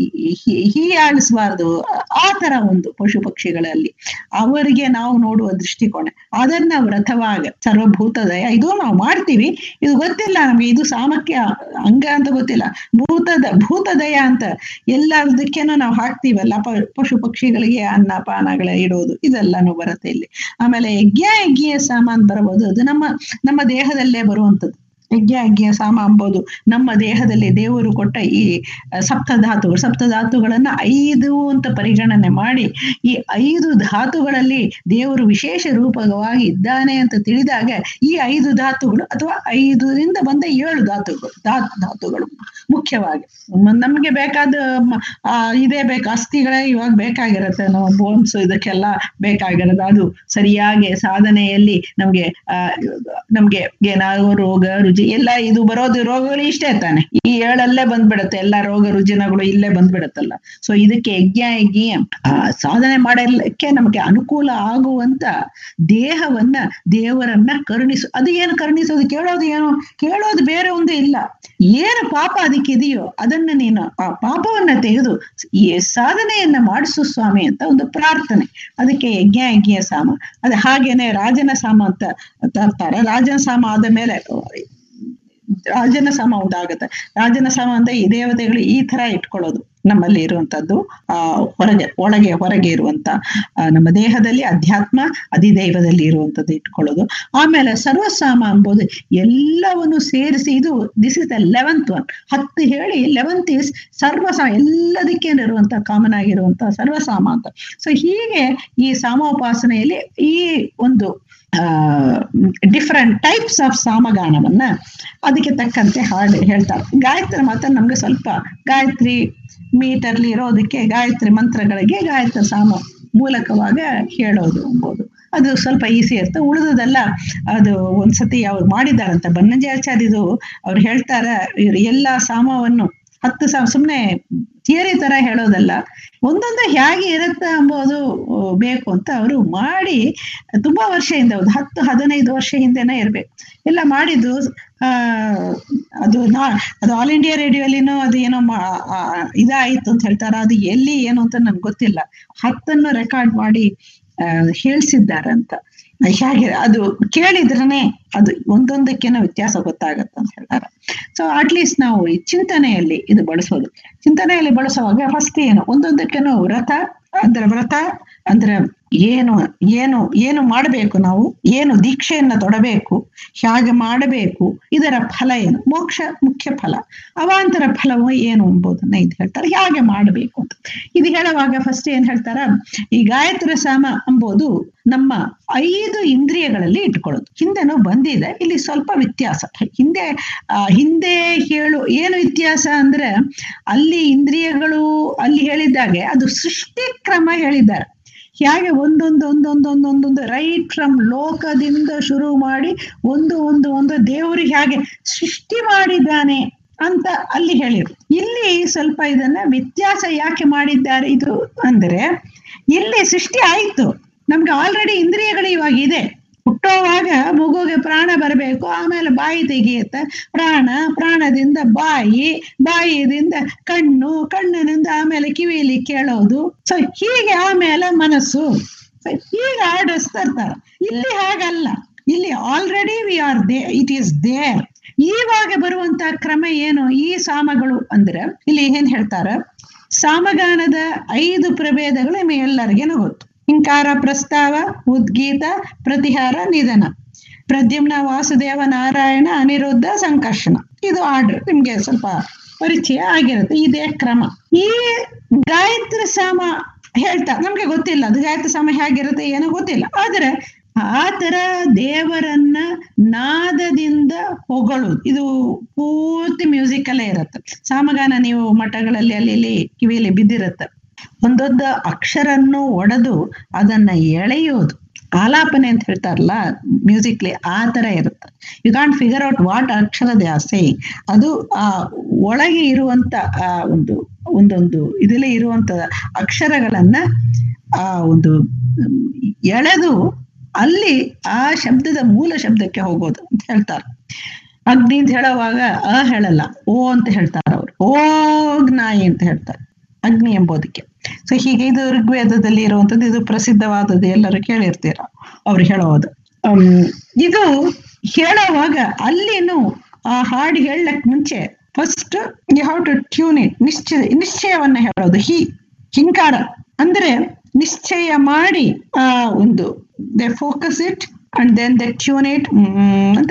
ಹೀಯಾಳಿಸಬಾರದು ಆ ತರ ಒಂದು ಪಶು ಪಕ್ಷಿಗಳಲ್ಲಿ ಅವರಿಗೆ ನಾವು ನೋಡುವ ದೃಷ್ಟಿಕೋನ ಅದನ್ನ ವ್ರತವಾಗ ಸರ್ವಭೂತದಯ ಇದು ನಾವು ಮಾಡ್ತೀವಿ ಇದು ಗೊತ್ತಿಲ್ಲ ನಮ್ಗೆ ಇದು ಸಾಮಕ್ಯ ಅಂಗ ಅಂತ ಗೊತ್ತಿಲ್ಲ ಭೂತದ ಭೂತದಯ ಅಂತ ಎಲ್ಲದಕ್ಕೇನೋ ನಾವು ಹಾಕ್ತೀವಲ್ಲ ಪ- ಪಶು ಪಕ್ಷಿಗಳಿಗೆ ಅನ್ನ ಪಾನಗಳ ಇಡೋದು ಇದೆಲ್ಲಾನು ಬರುತ್ತೆ ಇಲ್ಲಿ ಆಮೇಲೆ ಯಜ್ಞ ಯಜ್ಞೀಯ ಸಾಮಾನ್ ಬರಬಹುದು ಅದು ನಮ್ಮ ನಮ್ಮ ದೇಹದಲ್ಲೇ ಬರುವಂಥದ್ದು ಯಜ್ಞ ಯಜ್ಞ ಸಾಮ ಅಂಬೋದು ನಮ್ಮ ದೇಹದಲ್ಲಿ ದೇವರು ಕೊಟ್ಟ ಈ ಅಹ್, ಸಪ್ತಧಾತುಗಳು ಸಪ್ತಧಾತುಗಳನ್ನ ಐದು ಅಂತ ಪರಿಗಣನೆ ಮಾಡಿ ಈ ಐದು ಧಾತುಗಳಲ್ಲಿ ದೇವರು ವಿಶೇಷ ರೂಪವಾಗಿ ಇದ್ದಾನೆ ಅಂತ ತಿಳಿದಾಗ ಈ ಐದು ಧಾತುಗಳು ಅಥವಾ ಐದರಿಂದ ಬಂದ ಏಳು ಧಾತುಗಳು ಧಾತ್ ಧಾತುಗಳು ಮುಖ್ಯವಾಗಿ ಮ- ನಮ್ಗೆ ಬೇಕಾದ ಮ- ಆ, ಇದೇ ಬೇಕು ಅಸ್ಥಿಗಳೇ ಇವಾಗ ಬೇಕಾಗಿರುತ್ತೆ ನಾವು ಬೋನ್ಸ್ ಇದಕ್ಕೆಲ್ಲ ಬೇಕಾಗಿರೋದು ಅದು ಸರಿಯಾಗಿ ಸಾಧನೆಯಲ್ಲಿ ನಮ್ಗೆ ಆ ನಮ್ಗೆ ಏನಾದ್ರು ರೋಗ ರುಜಿ ಎಲ್ಲ ಇದು ಬರೋದು ರೋಗಗಳು ಇಷ್ಟೇ ತಾನೆ ಈ ಏಳಲ್ಲೇ ಬಂದ್ಬಿಡುತ್ತೆ ಎಲ್ಲ ರೋಗ ರುಜಿನಗಳು ಇಲ್ಲೇ ಬಂದ್ಬಿಡುತ್ತಲ್ಲ ಸೊ ಇದಕ್ಕೆ ಯಜ್ಞ ಯಜ್ಞ ಆ, ಸಾಧನೆ ಮಾಡಲಿಕ್ಕೆ ನಮಗೆ ಅನುಕೂಲ ಆಗುವಂತ ದೇಹವನ್ನ ದೇವರನ್ನ ಕರುಣಿಸು ಅದು ಏನು ಕರುಣಿಸೋದು ಕೇಳೋದು ಏನು ಕೇಳೋದು ಬೇರೆ ಒಂದು ಇಲ್ಲ ಏನು ಪಾಪ ಅದಕ್ಕಿದೆಯೋ ಅದನ್ನ ನೀನು ಆ ಪಾಪವನ್ನ ತೆಗೆದು ಈ ಸಾಧನೆಯನ್ನ ಮಾಡಿಸು ಸ್ವಾಮಿ ಅಂತ ಒಂದು ಪ್ರಾರ್ಥನೆ ಅದಕ್ಕೆ ಯಜ್ಞ ಯಜ್ಞ ಸಾಮ ಅದು ಹಾಗೇನೆ ರಾಜನ ಸಾಮ ಅಂತ ತರ್ತಾರೆ ರಾಜನ ಸಾಮ ಆದ ಮೇಲೆ ರಾಜನ ಸಾಮ ಉಂಟಾಗುತ್ತೆ ರಾಜನ ಸಾಮ ಅಂದ್ರೆ ಈ ದೇವತೆಗಳು ಈ ತರ ಇಟ್ಕೊಳ್ಳೋದು ನಮ್ಮಲ್ಲಿ ಇರುವಂತದ್ದು ಆ ಹೊರಗೆ ಒಳಗೆ ಹೊರಗೆ ಇರುವಂತ ಆ, ನಮ್ಮ ದೇಹದಲ್ಲಿ ಅಧ್ಯಾತ್ಮ ಅಧಿದೈವದಲ್ಲಿ ಇರುವಂತದ್ದು ಇಟ್ಕೊಳ್ಳೋದು ಆಮೇಲೆ ಸರ್ವಸಾಮ ಎಂಬುದು ಎಲ್ಲವನ್ನು ಸೇರಿಸಿ ಇದು this is the eleventh one ಹತ್ತು ಹೇಳಿ ಲೆವೆಂತ್ ಇಸ್ ಸರ್ವಸಾಮ ಎಲ್ಲದಕ್ಕೇನಿರುವಂತ ಕಾಮನ್ ಆಗಿರುವಂತ ಸರ್ವಸಾಮ ಅಂತ ಸೊ ಹೀಗೆ ಈ ಸಾಮೋಪಾಸನೆಯಲ್ಲಿ ಈ ಒಂದು ಡಿಫ್ರೆಂಟ್ ಟೈಪ್ಸ್ ಆಫ್ ಸಾಮಗಾನವನ್ನ ಅದಕ್ಕೆ ತಕ್ಕಂತೆ ಹಾಡು ಹೇಳ್ತಾರೆ ಗಾಯತ್ರಿ ಮಾತ್ರ ನಮ್ಗೆ ಸ್ವಲ್ಪ ಗಾಯತ್ರಿ ಮೀಟರ್ಲಿ ಇರೋದಕ್ಕೆ ಗಾಯತ್ರಿ ಮಂತ್ರಗಳಿಗೆ ಗಾಯತ್ರಿ ಸಾಮ ಮೂಲಕವಾಗ ಹೇಳೋದು ಎಂಬುದು ಅದು ಸ್ವಲ್ಪ ಈಸಿ ಇರುತ್ತೆ ಉಳಿದದೆಲ್ಲ ಅದು ಒಂದ್ಸತಿ ಅವ್ರು ಮಾಡಿದಾರಂತ ಬನ್ನಂಜಾಚಾರ್ಯದು ಅವ್ರು ಹೇಳ್ತಾರ ಇವ್ರು ಎಲ್ಲ ಸಾಮವನ್ನು ಹತ್ತು ಸಾಮ ಸುಮ್ಮನೆ ಥಿಯರಿ ತರ ಹೇಳೋದಲ್ಲ ಒಂದೊಂದು ಹೇಗೆ ಇರುತ್ತೆ ಎಂಬುದು ಆ, ಬೇಕು ಅಂತ ಅವರು ಮಾಡಿ ತುಂಬಾ ವರ್ಷ ಹಿಂದೆ ಒಂದು ಹತ್ತು ಹದಿನೈದು ವರ್ಷ ಹಿಂದೆನೇ ಇರ್ಬೇಕು ಎಲ್ಲ ಮಾಡಿದ್ದು ಆ ಅದು ನಾ ಅದು ಆಲ್ ಇಂಡಿಯಾ ರೇಡಿಯೋಲಿನೂ ಅದು ಏನೋ ಮಾ ಆ, ಇದಾಯ್ತು ಅಂತ ಹೇಳ್ತಾರೆ ಅದು ಎಲ್ಲಿ ಏನು ಅಂತ ನನ್ಗೆ ಗೊತ್ತಿಲ್ಲ ಹತ್ತನ್ನು ರೆಕಾರ್ಡ್ ಮಾಡಿ ಆ, ಹೇಳ್ಸಿದ್ದಾರಂತ ಹೇಗೆ ಅದು ಕೇಳಿದ್ರನೆ ಅದು ಒಂದೊಂದಕ್ಕೇನೋ ವ್ಯತ್ಯಾಸ ಗೊತ್ತಾಗತ್ತೆ ಅಂತ ಹೇಳ್ತಾರೆ ಸೊ ಅಟ್ಲೀಸ್ಟ್ ನಾವು ಈ ಚಿಂತನೆಯಲ್ಲಿ ಇದು ಬಳಸೋದು ಚಿಂತನೆಯಲ್ಲಿ ಬಳಸುವಾಗ ಫಸ್ಟ್ ಏನು ಒಂದೊಂದಕ್ಕೇನೋ ವ್ರತ ಅಂದ್ರೆ ವ್ರತ ಅಂದ್ರೆ ಏನು ಏನು ಏನು ಮಾಡಬೇಕು ನಾವು ಏನು ದೀಕ್ಷೆಯನ್ನ ತೊಡಬೇಕು ಹೇಗೆ ಮಾಡಬೇಕು ಇದರ ಫಲ ಏನು ಮೋಕ್ಷ ಮುಖ್ಯ ಫಲ ಅವಾಂತರ ಫಲವು ಏನು ಎಂಬುದನ್ನ ಇದು ಹೇಳ್ತಾರೆ ಹೇಗೆ ಮಾಡಬೇಕು ಅಂತ ಇದು ಹೇಳುವಾಗ ಫಸ್ಟ್ ಏನ್ ಹೇಳ್ತಾರ ಈ ಗಾಯತ್ರಿ ಸಾಮ ಎಂಬುದು ನಮ್ಮ ಐದು ಇಂದ್ರಿಯಗಳಲ್ಲಿ ಇಟ್ಕೊಳ್ಳೋದು ಹಿಂದೆನೂ ಬಂದಿದೆ ಇಲ್ಲಿ ಸ್ವಲ್ಪ ವ್ಯತ್ಯಾಸ ಹಿಂದೆ ಆ, ಹಿಂದೆ ಹೇಳು ಏನು ವ್ಯತ್ಯಾಸ ಅಂದ್ರೆ ಅಲ್ಲಿ ಇಂದ್ರಿಯಗಳು ಅಲ್ಲಿ ಹೇಳಿದ್ದಾಗೆ ಅದು ಸೃಷ್ಟಿ ಕ್ರಮ ಹೇಳಿದ್ದಾರೆ ಹೇಗೆ ಒಂದೊಂದು ಒಂದೊಂದು ಒಂದೊಂದೊಂದು ರೈಟ್ ಫ್ರಮ್ ಲೋಕದಿಂದ ಶುರು ಮಾಡಿ ಒಂದು ಒಂದು ಒಂದು ದೇವರು ಹೇಗೆ ಸೃಷ್ಟಿ ಮಾಡಿದ್ದಾನೆ ಅಂತ ಅಲ್ಲಿ ಹೇಳಿರು ಇಲ್ಲಿ ಸ್ವಲ್ಪ ಇದನ್ನ ವ್ಯತ್ಯಾಸ ಯಾಕೆ ಮಾಡಿದ್ದಾರೆ ಇದು ಅಂದ್ರೆ ಇಲ್ಲಿ ಸೃಷ್ಟಿ ಆಯ್ತು ನಮ್ಗೆ ಆಲ್ರೆಡಿ ಇಂದ್ರಿಯಗಳು ಇವಾಗ ಇದೆ ಹುಟ್ಟೋವಾಗ ಮಗುಗೆ ಪ್ರಾಣ ಪ್ರಾಣ ಬರಬೇಕು ಆಮೇಲೆ ಬಾಯಿ ತೆಗೆಯುತ್ತೆ ಪ್ರಾಣ ಪ್ರಾಣದಿಂದ ಬಾಯಿ ಬಾಯಿದಿಂದ ಕಣ್ಣು ಕಣ್ಣಿನಿಂದ ಆಮೇಲೆ ಕಿವಿಯಲ್ಲಿ ಕೇಳೋದು ಸೊ ಹೀಗೆ ಆಮೇಲೆ ಮನಸ್ಸು So, ಹೀಗೆ ಆಡಿಸ್ತಾ ಇರ್ತಾರೆ ಇಲ್ಲಿ ಹಾಗಲ್ಲ ಇಲ್ಲಿ already we are there it is there ಈವಾಗ ಬರುವಂತ ಕ್ರಮ ಏನು ಈ ಸಾಮಗಳು ಅಂದ್ರೆ ಇಲ್ಲಿ ಏನ್ ಹೇಳ್ತಾರೆ ಸಾಮಗಾನದ ಐದು ಪ್ರಭೇದಗಳು ನಿಮಗೆ ಎಲ್ಲರಿಗೇನು ಗೊತ್ತು ಹಿಂಕಾರ ಪ್ರಸ್ತಾವ ಉದ್ಗೀತ ಪ್ರತಿಹಾರ ನಿಧನ ಪ್ರದ್ಯುಮ್ನ ವಾಸುದೇವ ನಾರಾಯಣ ಅನಿರುದ್ಧ ಸಂಕರ್ಷಣ ಇದು ಆರ್ಡರ್ ನಿಮ್ಗೆ ಸ್ವಲ್ಪ ಪರಿಚಯ ಆಗಿರುತ್ತೆ ಇದೇ ಕ್ರಮ ಈ ಗಾಯತ್ರಿ ಸಾಮ ಹೇಳ್ತಾ ನಮ್ಗೆ ಗೊತ್ತಿಲ್ಲ ಅದು ಗಾಯತ್ರಿ ಸಾಮ ಹೇಗಿರುತ್ತೆ ಏನೋ ಗೊತ್ತಿಲ್ಲ ಆದ್ರೆ ಆ ತರ ದೇವರನ್ನ ನಾದದಿಂದ ಹೊಗಳೋದು ಇದು ಪೂರ್ತಿ ಮ್ಯೂಸಿಕ್ ಅಲ್ಲೇ ಇರುತ್ತೆ ಸಾಮಗಾನ ನೀವು ಮಠಗಳಲ್ಲಿ ಅಲ್ಲಿ ಇಲ್ಲಿ ಕಿವಿಯಲ್ಲಿ ಬಿದ್ದಿರುತ್ತೆ ಒಂದೊಂದು ಅಕ್ಷರನ್ನು ಒಡೆದು ಅದನ್ನ ಎಳೆಯೋದು ಆಲಾಪನೆ ಅಂತ ಹೇಳ್ತಾರಲ್ಲ ಮ್ಯೂಸಿಕ್ಲಿ ಆ ತರ ಇರುತ್ತೆ you can't figure out what ಅಕ್ಷರ ದೇ ಆರ್ ಸೇಯಿಂಗ್ ಅದು ಆ ಒಳಗೆ ಇರುವಂತ ಆ ಒಂದು ಒಂದೊಂದು ಇದರಲ್ಲಿ ಇರುವಂತ ಅಕ್ಷರಗಳನ್ನ ಆ ಒಂದು ಮ್, ಎಳೆದು ಅಲ್ಲಿ ಆ ಶಬ್ದದ ಮೂಲ ಶಬ್ದಕ್ಕೆ ಹೋಗೋದು ಅಂತ ಹೇಳ್ತಾರೆ ಅಗ್ನಿ ಅಂತ ಹೇಳುವಾಗ ಅ ಹೇಳಲ್ಲ ಓ ಅಂತ ಹೇಳ್ತಾರೆ ಅವರು ಓಗ್ ನಾಯಿ ಅಂತ ಹೇಳ್ತಾರೆ ಅಗ್ನಿ ಎಂಬುದಕ್ಕೆ ಸೊ ಹೀಗೆ ಇದು ಋಗ್ವೇದದಲ್ಲಿ ಇರುವಂತದ್ದು ಇದು ಪ್ರಸಿದ್ಧವಾದದ್ದು ಎಲ್ಲರೂ ಕೇಳಿರ್ತೀರ ಅವ್ರು ಹೇಳೋದು ಅಮ್, ಇದು ಹೇಳುವಾಗ ಅಲ್ಲಿನೂ ಆ ಹಾಡು ಹೇಳಕ್ ಮುಂಚೆ first you have to tune it ನಿಶ್ಚಯ ನಿಶ್ಚಯವನ್ನ ಹೇಳೋದು ಹಿ ಹಿಂಕಾರ ಅಂದ್ರೆ ನಿಶ್ಚಯ ಮಾಡಿ ಆ ಒಂದು they focus it and then they tune it ಅಂತ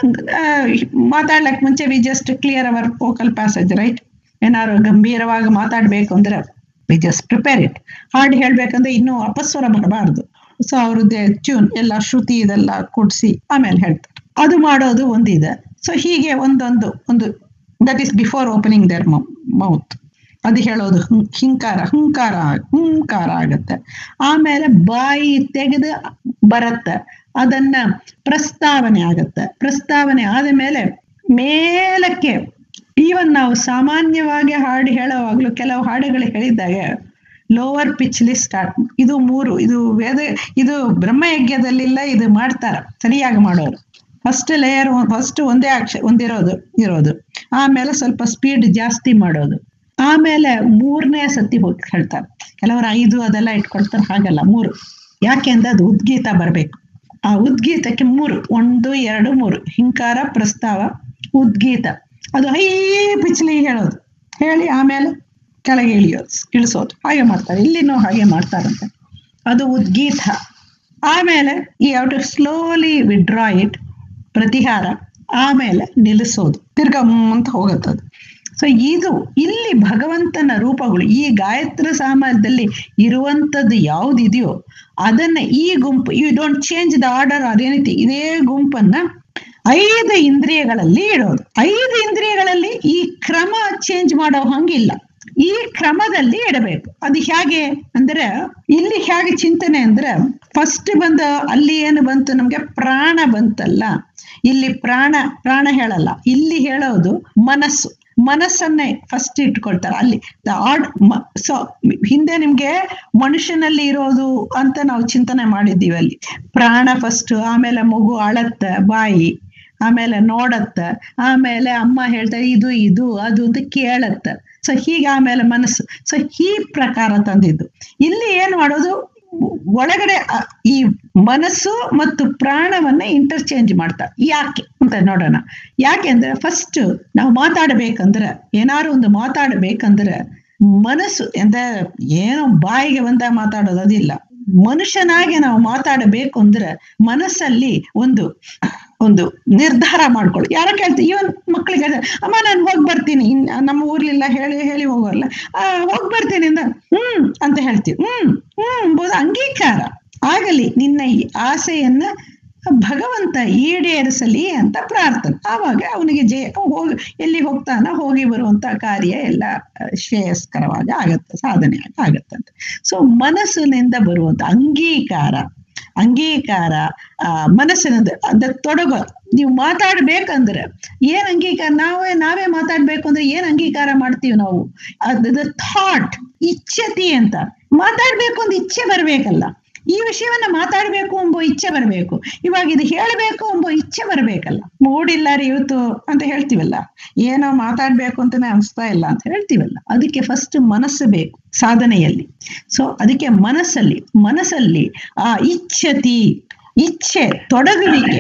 ಮಾತಾಡ್ಲಕ್ ಮುಂಚೆ we just clear our focal passage right ಏನಾದ್ರು ಗಂಭೀರವಾಗಿ ಮಾತಾಡ್ಬೇಕು ಅಂದ್ರೆ ವಿ ಜಸ್ಟ್ ಪ್ರಿಪೇರ್ ಇಟ್ ಹಾಡು ಹೇಳ್ಬೇಕಂದ್ರೆ ಇನ್ನೂ ಅಪಸ್ವರ ಬರಬಾರ್ದು ಸೊ ಅವ್ರದ್ದೇ ಟ್ಯೂನ್ ಎಲ್ಲ ಶ್ರುತಿ ಇದೆಲ್ಲ ಕೂಡಿಸಿ ಆಮೇಲೆ ಹೇಳ್ತಾರೆ ಅದು ಮಾಡೋದು ಒಂದಿದೆ ಸೊ ಹೀಗೆ ಒಂದೊಂದು ಒಂದು that is before opening their mouth ಅದು ಹೇಳೋದು ಹುಂ- ಹಿಂಕಾರ ಹುಂಕಾರ ಹುಂಕಾರ ಆಗತ್ತೆ ಆಮೇಲೆ ಬಾಯಿ ತೆಗೆದು ಬರತ್ತೆ ಅದನ್ನ ಪ್ರಸ್ತಾವನೆ ಆಗತ್ತೆ ಪ್ರಸ್ತಾವನೆ ಆದ ಮೇಲೆ ಮೇಲಕ್ಕೆ ಈವನ್ ನಾವು ಸಾಮಾನ್ಯವಾಗಿ ಹಾಡು ಹೇಳುವಾಗ್ಲೂ ಕೆಲವು ಹಾಡುಗಳು ಹೇಳಿದಾಗ ಲೋವರ್ ಪಿಚ್ಲಿ ಸ್ಟಾರ್ಟ್ ಇದು ಮೂರು ಇದು ವೇದ ಇದು ಬ್ರಹ್ಮಯಜ್ಞದಲ್ಲಿಲ್ಲ ಇದು ಮಾಡ್ತಾರ ಸರಿಯಾಗಿ ಮಾಡೋರು ಫಸ್ಟ್ ಲೇಯರ್ ಫಸ್ಟ್ ಒಂದೇ ಅಕ್ಷ ಒಂದಿರೋದು ಇರೋದು ಆಮೇಲೆ ಸ್ವಲ್ಪ ಸ್ಪೀಡ್ ಜಾಸ್ತಿ ಮಾಡೋದು ಆಮೇಲೆ ಮೂರನೇ ಸತಿ ಹೋಗಿ ಹೇಳ್ತಾರೆ ಕೆಲವರು ಐದು ಅದೆಲ್ಲ ಇಟ್ಕೊಳ್ತಾರೆ ಹಾಗಲ್ಲ ಮೂರು ಯಾಕೆಂದ್ರೆ ಅದು ಉದ್ಗೀತ ಬರಬೇಕು ಆ ಉದ್ಗೀತಕ್ಕೆ ಮೂರು ಒಂದು ಎರಡು ಮೂರು ಹಿಂಕಾರ ಪ್ರಸ್ತಾವ ಉದ್ಗೀತ ಅದು ಹೈ ಪಿಚ್ಲಿ ಹೇಳೋದು ಹೇಳಿ ಆಮೇಲೆ ಕೆಳಗೆ ಇಳಿಯೋದು ಇಳಿಸೋದು ಹಾಗೆ ಮಾಡ್ತಾರೆ ಇಲ್ಲಿನೂ ಹಾಗೆ ಮಾಡ್ತಾರಂತೆ ಅದು ಉದ್ಗೀತ ಆಮೇಲೆ we have to slowly withdraw it ಪ್ರತಿಹಾರ ಆಮೇಲೆ ನಿಲ್ಲಿಸೋದು ತಿರ್ಗಾ ಮ್ ಅಂತ ಹೋಗುತ್ತದು ಸೊ ಇದು ಇಲ್ಲಿ ಭಗವಂತನ ರೂಪಗಳು ಈ ಗಾಯತ್ರಿ ಸಾಮದಲ್ಲಿ ಇರುವಂತದ್ದು ಯಾವ್ದಿದೆಯೋ ಅದನ್ನ ಈ ಗುಂಪು you don't change the order or anything ಇದೇ ಗುಂಪನ್ನ ಐದು ಇಂದ್ರಿಯಗಳಲ್ಲಿ ಇಡೋದು ಐದು ಇಂದ್ರಿಯಗಳಲ್ಲಿ ಈ ಕ್ರಮ ಚೇಂಜ್ ಮಾಡೋ ಹಂಗಿಲ್ಲ ಈ ಕ್ರಮದಲ್ಲಿ ಇಡಬೇಕು ಅದು ಹೇಗೆ ಅಂದ್ರೆ ಇಲ್ಲಿ ಹೇಗೆ ಚಿಂತನೆ ಅಂದ್ರೆ ಫಸ್ಟ್ ಬಂದ ಅಲ್ಲಿ ಏನು ಬಂತು ನಮ್ಗೆ ಪ್ರಾಣ ಬಂತಲ್ಲ ಇಲ್ಲಿ ಪ್ರಾಣ ಪ್ರಾಣ ಹೇಳಲ್ಲ ಇಲ್ಲಿ ಹೇಳೋದು ಮನಸ್ಸು ಮನಸ್ಸನ್ನೇ ಫಸ್ಟ್ ಇಟ್ಕೊಳ್ತಾರೆ ಅಲ್ಲಿ ದ ಆರ್ಡ್ ಸೊ ಹಿಂದೆ ನಿಮ್ಗೆ ಮನುಷ್ಯನಲ್ಲಿ ಇರೋದು ಅಂತ ನಾವು ಚಿಂತನೆ ಮಾಡಿದ್ದೀವಿ ಅಲ್ಲಿ ಪ್ರಾಣ ಫಸ್ಟ್ ಆಮೇಲೆ ಮಗು ಅಳತ್ತ ಬಾಯಿ ಆಮೇಲೆ ನೋಡತ್ತ ಆಮೇಲೆ ಅಮ್ಮ ಹೇಳ್ತಾರೆ ಇದು ಇದು ಅದು ಅಂತ ಕೇಳತ್ತ ಸೊ ಹೀಗೆ ಆಮೇಲೆ ಮನಸ್ಸು ಸೊ ಈ ಪ್ರಕಾರ ತಂದಿದ್ದು ಇಲ್ಲಿ ಏನ್ ಮಾಡೋದು ಒಳಗಡೆ ಅ- ಈ ಮನಸ್ಸು ಮತ್ತು ಪ್ರಾಣವನ್ನ ಇಂಟರ್ಚೇಂಜ್ ಮಾಡ್ತಾರೆ ಯಾಕೆ ಅಂತ ನೋಡೋಣ ಯಾಕೆಂದ್ರೆ ಫಸ್ಟ್ ನಾವು ಮಾತಾಡ್ಬೇಕಂದ್ರೆ ಏನಾದ್ರು ಒಂದು ಮಾತಾಡ್ಬೇಕಂದ್ರೆ ಮನಸ್ಸು ಅಂದ್ರೆ ಏನೋ ಬಾಯಿಗೆ ಬಂದ ಮಾತಾಡೋದು ಅದಿಲ್ಲ ಮನುಷ್ಯನಾಗೆ ನಾವು ಮಾತಾಡಬೇಕು ಅಂದ್ರೆ ಮನಸ್ಸಲ್ಲಿ ಒಂದು ಒಂದು ನಿರ್ಧಾರ ಮಾಡ್ಕೊಳ್ಳಿ ಯಾರೋ ಕೇಳ್ತೀವಿ ಇವನ್ ಮಕ್ಳಿಗೆ ಹೇಳ್ತಾರೆ, ಅಮ್ಮ ನಾನು ಹೋಗಿ ಬರ್ತೀನಿ ಇನ್ ನಮ್ಮ ಊರ್ಲಿಲ್ಲ ಹೇಳಿ ಹೇಳಿ ಹೋಗೋಲ್ಲ ಆ ಹೋಗಿ ಬರ್ತೀನಿ ಅಂದ ಹ್ಮ್ ಅಂತ ಹೇಳ್ತೀವಿ ಹ್ಮ್ ಹ್ಮ್ ಎಂಬುದು ಅಂಗೀಕಾರ ಆಗಲಿ ನಿನ್ನ ಈ ಆಸೆಯನ್ನ ಭಗವಂತ ಈಡೇರಿಸಲಿ ಅಂತ ಪ್ರಾರ್ಥನೆ ಆವಾಗ ಅವನಿಗೆ ಜಯ ಹೋಗಿ ಎಲ್ಲಿ ಹೋಗ್ತಾನ ಹೋಗಿ ಬರುವಂತ ಕಾರ್ಯ ಎಲ್ಲ ಆ, ಶ್ರೇಯಸ್ಕರವಾಗಿ ಆಗತ್ತೆ ಸಾಧನೆ ಆಗತ್ತಂತೆ ಸೊ ಮನಸ್ಸಿನಿಂದ ಬರುವಂತ ಅಂಗೀಕಾರ ಅಂಗೀಕಾರ ಆ ಮನಸ್ಸಿನದ ಅಂದ್ರೆ ತೊಡಗು ನೀವು ಮಾತಾಡ್ಬೇಕಂದ್ರೆ ಏನ್ ಅಂಗೀಕಾರ ನಾವೇ ನಾವೇ ಮಾತಾಡ್ಬೇಕು ಅಂದ್ರೆ ಏನ್ ಅಂಗೀಕಾರ ಮಾಡ್ತೀವಿ ನಾವು ಅದ ಥಾಟ್ ಇಚ್ಛತಿ ಅಂತ ಮಾತಾಡ್ಬೇಕು ಅಂತ ಇಚ್ಛೆ ಬರ್ಬೇಕಲ್ಲ ಈ ವಿಷಯವನ್ನ ಮಾತಾಡ್ಬೇಕು ಎಂಬ ಇಚ್ಛೆ ಬರಬೇಕು ಇವಾಗ ಇದು ಹೇಳಬೇಕು ಎಂಬ ಇಚ್ಛೆ ಇಚ್ಛೆ ಬರಬೇಕಲ್ಲ ಮೂಡಿಲ್ಲ ರೀ ಇವತ್ತು ಅಂತ ಹೇಳ್ತೀವಲ್ಲ ಏನೋ ಮಾತಾಡ್ಬೇಕು ಅಂತಾನೆ ಅನಿಸ್ತಾ ಇಲ್ಲ ಅಂತ ಹೇಳ್ತೀವಲ್ಲ ಅದಕ್ಕೆ ಫಸ್ಟ್ ಮನಸ್ಸು ಬೇಕು ಸಾಧನೆಯಲ್ಲಿ ಸೊ ಅದಕ್ಕೆ ಮನಸ್ಸಲ್ಲಿ ಮನಸ್ಸಲ್ಲಿ ಆ ಇಚ್ಛತಿ ಇಚ್ಛೆ ತೊಡಗುವಿಕೆ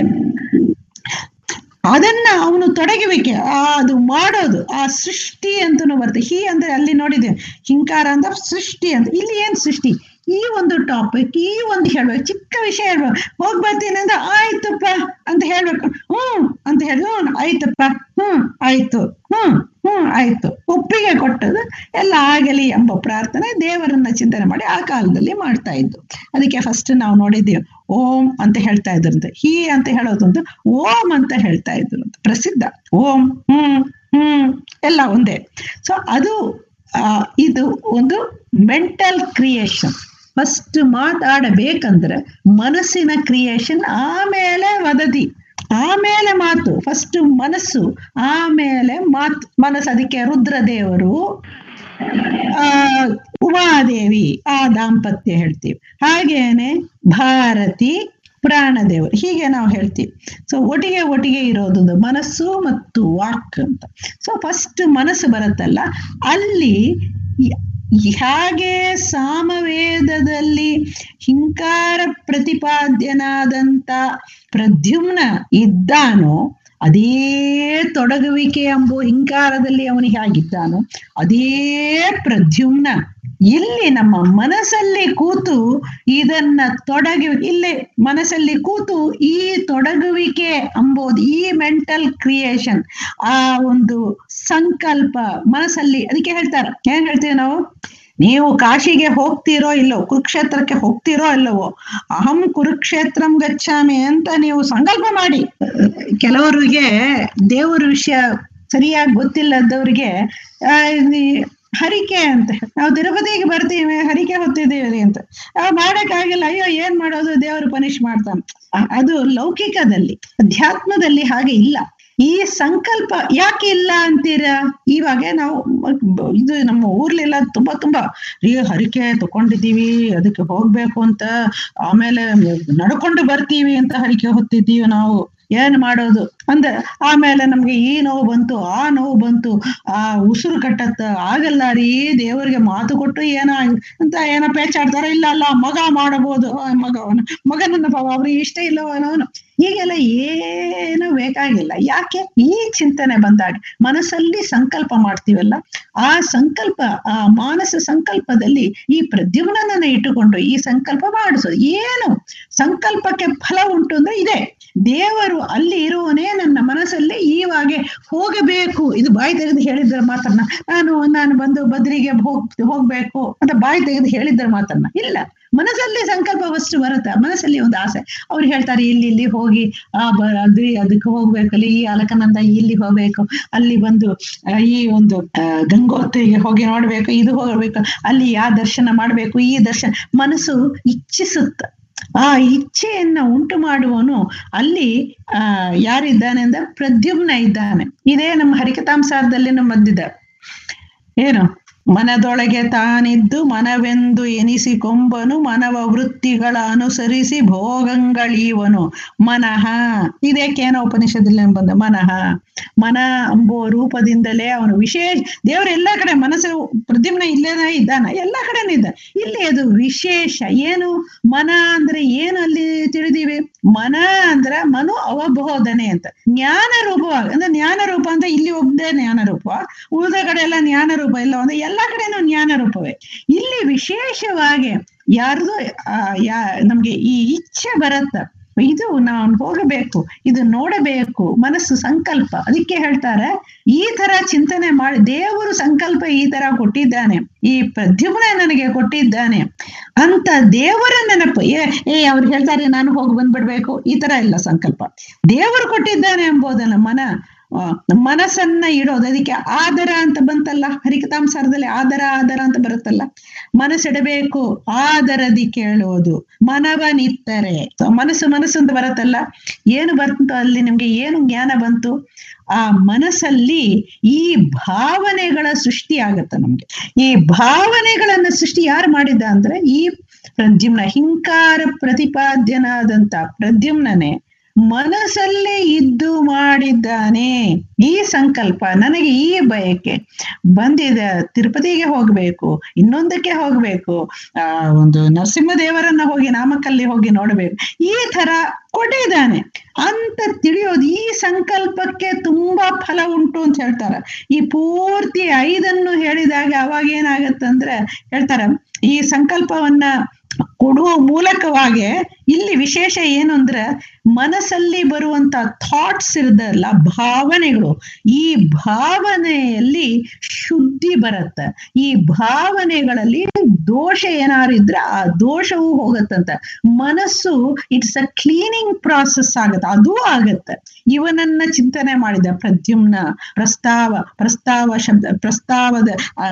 ಅದನ್ನ ಅವನು ತೊಡಗುವಿಕೆ ಆ ಅದು ಮಾಡೋದು ಆ ಸೃಷ್ಟಿ ಅಂತನೂ ಬರುತ್ತೆ ಹಿ ಅಂದ್ರೆ ಅಲ್ಲಿ ನೋಡಿದೆ ಹಿಂಕಾರ ಅಂದ್ರೆ ಸೃಷ್ಟಿ ಅಂತ ಇಲ್ಲಿ ಏನ್ ಸೃಷ್ಟಿ ಈ ಒಂದು ಟಾಪಿಕ್ ಈ ಒಂದು ಹೇಳ್ಬೇಕು ಚಿಕ್ಕ ವಿಷಯ ಹೇಳ್ಬೇಕು ಹೋಗ್ ಬರ್ತೀನಿ ಅಂದ್ರೆ ಆಯ್ತಪ್ಪ ಅಂತ ಹೇಳ್ಬೇಕು ಹ್ಮ್ ಅಂತ ಹೇಳಿ ಹ್ಮ್ ಆಯ್ತಪ್ಪ ಹ್ಮ್ ಆಯ್ತು ಹ್ಮ್ ಹ್ಮ್ ಆಯ್ತು ಒಪ್ಪಿಗೆ ಕೊಟ್ಟದು ಎಲ್ಲ ಆಗಲಿ ಎಂಬ ಪ್ರಾರ್ಥನೆ ದೇವರನ್ನ ಚಿಂತನೆ ಮಾಡಿ ಆ ಕಾಲದಲ್ಲಿ ಮಾಡ್ತಾ ಇದ್ದು ಅದಕ್ಕೆ ಫಸ್ಟ್ ನಾವು ನೋಡಿದ್ದೀವಿ ಓಂ ಅಂತ ಹೇಳ್ತಾ ಇದ್ರಂತೆ ಹಿ ಅಂತ ಹೇಳೋದೊಂದು ಓಂ ಅಂತ ಹೇಳ್ತಾ ಇದ್ರು ಅಂತ ಪ್ರಸಿದ್ಧ ಓಂ ಹ್ಮ್ ಹ್ಮ್ ಎಲ್ಲ ಒಂದೇ ಸೊ ಅದು ಆ, ಇದು ಒಂದು ಮೆಂಟಲ್ ಕ್ರಿಯೇಷನ್ ಫಸ್ಟ್ ಮಾತಾಡಬೇಕಂದ್ರೆ ಮನಸ್ಸಿನ ಕ್ರಿಯೇಷನ್ ಆಮೇಲೆ ವದತಿ ಆಮೇಲೆ ಮಾತು ಫಸ್ಟ್ ಮನಸ್ಸು ಆಮೇಲೆ ಮಾತು ಮನಸ್ಸು ಅದಕ್ಕೆ ರುದ್ರದೇವರು ಆ ಉಮಾದೇವಿ ಆ ದಾಂಪತ್ಯ ಹೇಳ್ತೀವಿ ಹಾಗೇನೆ ಭಾರತಿ ಪ್ರಾಣದೇವರು ಹೀಗೆ ನಾವು ಹೇಳ್ತೀವಿ ಸೊ ಒಟ್ಟಿಗೆ ಒಟ್ಟಿಗೆ ಇರೋದು ಮನಸ್ಸು ಮತ್ತು ವಾಕ್ ಅಂತ ಸೊ ಫಸ್ಟ್ ಮನಸ್ಸು ಬರುತ್ತಲ್ಲ ಅಲ್ಲಿ ಈ- ಹೇಗೆ ಸಾಮವೇದದಲ್ಲಿ ಹಿಂಕಾರ ಪ್ರತಿಪಾದ್ಯನಾದಂತ ಪ್ರದ್ಯುಮ್ನ ಇದ್ದಾನೋ ಅದೇ ತೊಡಗುವಿಕೆ ಎಂಬುವ ಹಿಂಕಾರದಲ್ಲಿ ಅವನಿಗೆ ಹೇಗಿದ್ದಾನೋ ಅದೇ ಪ್ರದ್ಯುಮ್ನ ಇಲ್ಲಿ ನಮ್ಮ ಮನಸ್ಸಲ್ಲಿ ಕೂತು ಇದನ್ನ ತೊಡಗಿ ಇಲ್ಲಿ ಮನಸ್ಸಲ್ಲಿ ಕೂತು ಈ ತೊಡಗುವಿಕೆ ಅಂಬೋದು ಈ ಮೆಂಟಲ್ ಕ್ರಿಯೇಷನ್ ಆ ಒಂದು ಸಂಕಲ್ಪ ಮನಸ್ಸಲ್ಲಿ ಅದಕ್ಕೆ ಹೇಳ್ತಾರೆ ಏನ್ ಹೇಳ್ತೀವಿ ನಾವು ನೀವು ಕಾಶಿಗೆ ಹೋಗ್ತೀರೋ ಇಲ್ಲೋ ಕುರುಕ್ಷೇತ್ರಕ್ಕೆ ಹೋಗ್ತೀರೋ ಇಲ್ಲವೋ ಅಹಂ ಕುರುಕ್ಷೇತ್ರಂ ಗಚ್ಚಾಮಿ ಅಂತ ನೀವು ಸಂಕಲ್ಪ ಮಾಡಿ ಕೆಲವರಿಗೆ ದೇವರ ವಿಷಯ ಸರಿಯಾಗಿ ಗೊತ್ತಿಲ್ಲದವ್ರಿಗೆ ಆ, ಈ ಹರಿಕೆ ಅಂತ ನಾವು ತಿರುಪತಿಗೆ ಬರ್ತೀವಿ ಹರಿಕೆ ಹೊತ್ತಿದ್ದೀವಿ ಅಂತ ಆ, ಮಾಡಕ್ಕಾಗಿಲ್ಲ ಅಯ್ಯೋ ಏನ್ ಮಾಡೋದು ದೇವರು ಪನಿಷ್ ಮಾಡ್ತಾನೆ ಆ, ಅದು ಲೌಕಿಕದಲ್ಲಿ ಅಧ್ಯಾತ್ಮದಲ್ಲಿ ಹಾಗೆ ಇಲ್ಲ ಈ ಸಂಕಲ್ಪ ಯಾಕೆ ಇಲ್ಲ ಅಂತೀರಾ ಇವಾಗ ನಾವು ಮ- ಇದು ನಮ್ಮ ಊರ್ಲೆಲ್ಲ ತುಂಬಾ ತುಂಬಾ ಈ ಹರಿಕೆ ತಕೊಂಡಿದೀವಿ ಅದಕ್ಕೆ ಹೋಗ್ಬೇಕು ಅಂತ ಆಮೇಲೆ ನಡ್ಕೊಂಡು ಬರ್ತೀವಿ ಅಂತ ಹರಿಕೆ ಹೊತ್ತಿದ್ದೀವಿ ನಾವು ಏನ್ ಮಾಡೋದು ಅಂದ ಆಮೇಲೆ ನಮ್ಗೆ ಈ ನೋವು ಬಂತು ಆ ನೋವು ಬಂತು ಆ ಉಸಿರು ಕಟ್ಟತ್ತ ಆಗಲ್ಲ ರೀ ದೇವರಿಗೆ ಮಾತು ಕೊಟ್ಟು ಏನೋ ಅಂತ ಏನೋ ಪೇಚಾಡ್ತಾರ ಇಲ್ಲ ಅಲ್ಲ ಮಗ ಮಾಡಬಹುದು ಆ ಮಗವನ ಮಗನನ್ನ ಪಾಪ ಅವ್ರಿಗೆ ಇಷ್ಟ ಇಲ್ಲವನವನು ಹೀಗೆಲ್ಲ ಏನು ಬೇಕಾಗಿಲ್ಲ ಯಾಕೆ ಈ ಚಿಂತನೆ ಬಂದಾಗ ಮನಸ್ಸಲ್ಲಿ ಸಂಕಲ್ಪ ಮಾಡ್ತೀವಲ್ಲ ಆ ಸಂಕಲ್ಪ ಆ ಮಾನಸ ಸಂಕಲ್ಪದಲ್ಲಿ ಈ ಪ್ರದ್ಯುಮ್ನನ್ನ ಇಟ್ಟುಕೊಂಡು ಈ ಸಂಕಲ್ಪ ಮಾಡಿಸೋದು ಏನು ಸಂಕಲ್ಪಕ್ಕೆ ಫಲ ಉಂಟು ಅಂದ್ರೆ ಇದೆ ದೇವರು ಅಲ್ಲಿ ಇರುವನೇ ನನ್ನ ಮನಸ್ಸಲ್ಲಿ ಈವಾಗೆ ಹೋಗಬೇಕು ಇದು ಬಾಯಿ ತೆಗೆದು ಹೇಳಿದ್ರ ಮಾತನ್ನ ನಾನು ನಾನು ಬಂದು ಬದ್ರಿಗೆ ಹೋಗ್ ಹೋಗ್ಬೇಕು ಅಂತ ಬಾಯಿ ತೆಗೆದು ಹೇಳಿದ್ರ ಮಾತನ್ನ ಇಲ್ಲ ಮನಸ್ಸಲ್ಲಿ ಸಂಕಲ್ಪ ವಸ್ತು ಬರುತ್ತೆ ಮನಸ್ಸಲ್ಲಿ ಒಂದು ಆಸೆ ಅವ್ರು ಹೇಳ್ತಾರೆ ಇಲ್ಲಿ ಇಲ್ಲಿ ಹೋಗಿ ಆ ಬ ಅದ್ರಿ ಅದಕ್ಕೆ ಹೋಗ್ಬೇಕಲ್ಲಿ ಈ ಅಲಕನಂದ ಇಲ್ಲಿ ಹೋಗ್ಬೇಕು ಅಲ್ಲಿ ಬಂದು ಆ, ಈ ಒಂದು ಆ, ಗಂಗೋತ್ರಿಗೆ ಹೋಗಿ ನೋಡ್ಬೇಕು ಇದು ಹೋಗ್ಬೇಕು ಅಲ್ಲಿ ಆ ದರ್ಶನ ಮಾಡ್ಬೇಕು ಈ ದರ್ಶನ ಮನಸ್ಸು ಇಚ್ಛಿಸುತ್ತ ಆ ಇಚ್ಛೆಯನ್ನ ಉಂಟು ಮಾಡುವನು ಅಲ್ಲಿ ಆ ಯಾರಿದ್ದಾನೆ ಅಂದ್ರೆ ಪ್ರದ್ಯುಮ್ನ ಇದ್ದಾನೆ ಇದೇ ನಮ್ಮ ಹರಿಕತಾಂಸಾರದಲ್ಲಿ ಬಂದಿದೆ ಏನು ಮನದೊಳಗೆ ತಾನಿದ್ದು ಮನವೆಂದು ಎನಿಸಿಕೊಂಬನು ಮನವ ವೃತ್ತಿಗಳ ಅನುಸರಿಸಿ ಭೋಗಂಗಳೀವನು ಮನಃ ಇದೇ ಕೇನ ಉಪನಿಷದಲ್ಲಿ ಬಂದ ಮನಃ ಮನ ಎಂಬುವ ರೂಪದಿಂದಲೇ ಅವನು ವಿಶೇಷ ದೇವರು ಎಲ್ಲ ಕಡೆ ಮನಸ್ಸು ಪ್ರದ್ಯುಮ್ನ ಇಲ್ಲೇನೇ ಇದ್ದಾನ ಎಲ್ಲ ಕಡೆನೂ ಇದ್ದ ಇಲ್ಲಿ ಅದು ವಿಶೇಷ ಏನು ಮನ ಅಂದ್ರೆ ಏನು ಅಲ್ಲಿ ತಿಳಿದೀವಿ ಮನ ಅಂದ್ರೆ ಮನು ಅವಬೋಧನೆ ಅಂತ ಜ್ಞಾನ ರೂಪವಾಗಿ ಅಂದ್ರೆ ಜ್ಞಾನ ರೂಪ ಅಂತ ಇಲ್ಲಿ ಒಬ್ಬದೇ ಜ್ಞಾನ ರೂಪ ಉಳಿದ ಕಡೆ ಎಲ್ಲ ಜ್ಞಾನ ರೂಪ ಇಲ್ಲ ಅಂದ್ರೆ ಎಲ್ಲಾ ಕಡೆನೂ ಜ್ಞಾನ ರೂಪವೇ ಇಲ್ಲಿ ವಿಶೇಷವಾಗಿ ಯಾರ್ದು ಆ, ಯಾ ನಮ್ಗೆ ಈ ಇಚ್ಛೆ ಬರತ್ತ ಇದು ನಾನು ಹೋಗಬೇಕು ಇದು ನೋಡಬೇಕು ಮನಸ್ಸು ಸಂಕಲ್ಪ ಅದಕ್ಕೆ ಹೇಳ್ತಾರೆ ಈ ತರ ಚಿಂತನೆ ಮಾಡಿ ದೇವರು ಸಂಕಲ್ಪ ಈ ತರ ಕೊಟ್ಟಿದ್ದಾನೆ ಈ ಪ್ರದ್ಯುಮ್ನ ನನಗೆ ಕೊಟ್ಟಿದ್ದಾನೆ ಅಂತ ದೇವರ ನೆನಪು ಏ ಏ ಅವ್ರು ಹೇಳ್ತಾರೆ ನಾನು ಹೋಗಿ ಬಂದ್ಬಿಡ್ಬೇಕು ಈ ತರ ಇಲ್ಲ ಸಂಕಲ್ಪ ದೇವರು ಕೊಟ್ಟಿದ್ದಾನೆ ಎಂಬುದನ್ನ ಮನ ಆ, ಮನಸ್ಸನ್ನ ಇಡೋದು ಅದಕ್ಕೆ ಆದರ ಅಂತ ಬಂತಲ್ಲ ಹರಿಕತಾಂಸಾರದಲ್ಲಿ ಆದರ ಆದರ ಅಂತ ಬರುತ್ತಲ್ಲ ಮನಸ್ಸಿಡಬೇಕು ಆದರದಿ ಕೇಳುವುದು ಮನವನಿತ್ತರೆ So, ಮನಸ್ಸು ಮನಸ್ಸು ಅಂತ ಬರುತ್ತಲ್ಲ ಏನು ಬಂತು ಅಲ್ಲಿ ನಿಮ್ಗೆ ಏನು ಜ್ಞಾನ ಬಂತು ಆ ಮನಸ್ಸಲ್ಲಿ ಈ ಭಾವನೆಗಳ ಸೃಷ್ಟಿ ಆಗತ್ತೆ ನಮ್ಗೆ ಈ ಭಾವನೆಗಳನ್ನ ಸೃಷ್ಟಿ ಯಾರು ಮಾಡಿದ್ದ ಅಂದ್ರೆ ಈ ಪ್ರದ್ಯುಮ್ನ ಹಿಂಕಾರ ಪ್ರತಿಪಾದ್ಯನಾದಂತ ಪ್ರದ್ಯುಮ್ನನೇ ಮನಸ್ಸಲ್ಲೇ ಇದ್ದು ಮಾಡಿದ್ದಾನೆ ಈ ಸಂಕಲ್ಪ ನನಗೆ ಈ ಬಯಕೆ ಬಂದಿದೆ ತಿರುಪತಿಗೆ ಹೋಗ್ಬೇಕು ಇನ್ನೊಂದಕ್ಕೆ ಹೋಗ್ಬೇಕು ಆ ಒಂದು ನರಸಿಂಹದೇವರನ್ನ ಹೋಗಿ ನಾಮಕಲ್ಲಿ ಹೋಗಿ ನೋಡ್ಬೇಕು ಈ ತರ ಕೊಟ್ಟಿದ್ದಾನೆ ಅಂತ ತಿಳಿಯೋದು ಈ ಸಂಕಲ್ಪಕ್ಕೆ ತುಂಬಾ ಫಲ ಉಂಟು ಅಂತ ಹೇಳ್ತಾರೆ ಈ ಪೂರ್ತಿ ಐದನ್ನು ಹೇಳಿದಾಗ ಅವಾಗ ಏನಾಗತ್ತಂದ್ರೆ ಹೇಳ್ತಾರ ಈ ಸಂಕಲ್ಪವನ್ನ ಕೊಡುವ ಮೂಲಕವಾಗಿ ಇಲ್ಲಿ ವಿಶೇಷ ಏನು ಅಂದ್ರೆ ಮನಸ್ಸಲ್ಲಿ ಬರುವಂತ ಥಾಟ್ಸ್ ಇರದಲ್ಲ ಭಾವನೆಗಳು ಈ ಭಾವನೆಯಲ್ಲಿ ಶುದ್ಧಿ ಬರುತ್ತೆ ಈ ಭಾವನೆಗಳಲ್ಲಿ ದೋಷ ಏನಾರು ಇದ್ರೆ ಆ ದೋಷವೂ ಹೋಗತ್ತಂತ ಮನಸ್ಸು ಇಟ್ಸ್ ಅ ಕ್ಲೀನಿಂಗ್ ಪ್ರಾಸೆಸ್ ಆಗತ್ತೆ ಅದು ಆಗತ್ತೆ ಇವನನ್ನ ಚಿಂತನೆ ಮಾಡಿದ ಪ್ರದ್ಯುಮ್ನ ಪ್ರಸ್ತಾವ ಪ್ರಸ್ತಾವ ಶಬ್ದ ಪ್ರಸ್ತಾವದ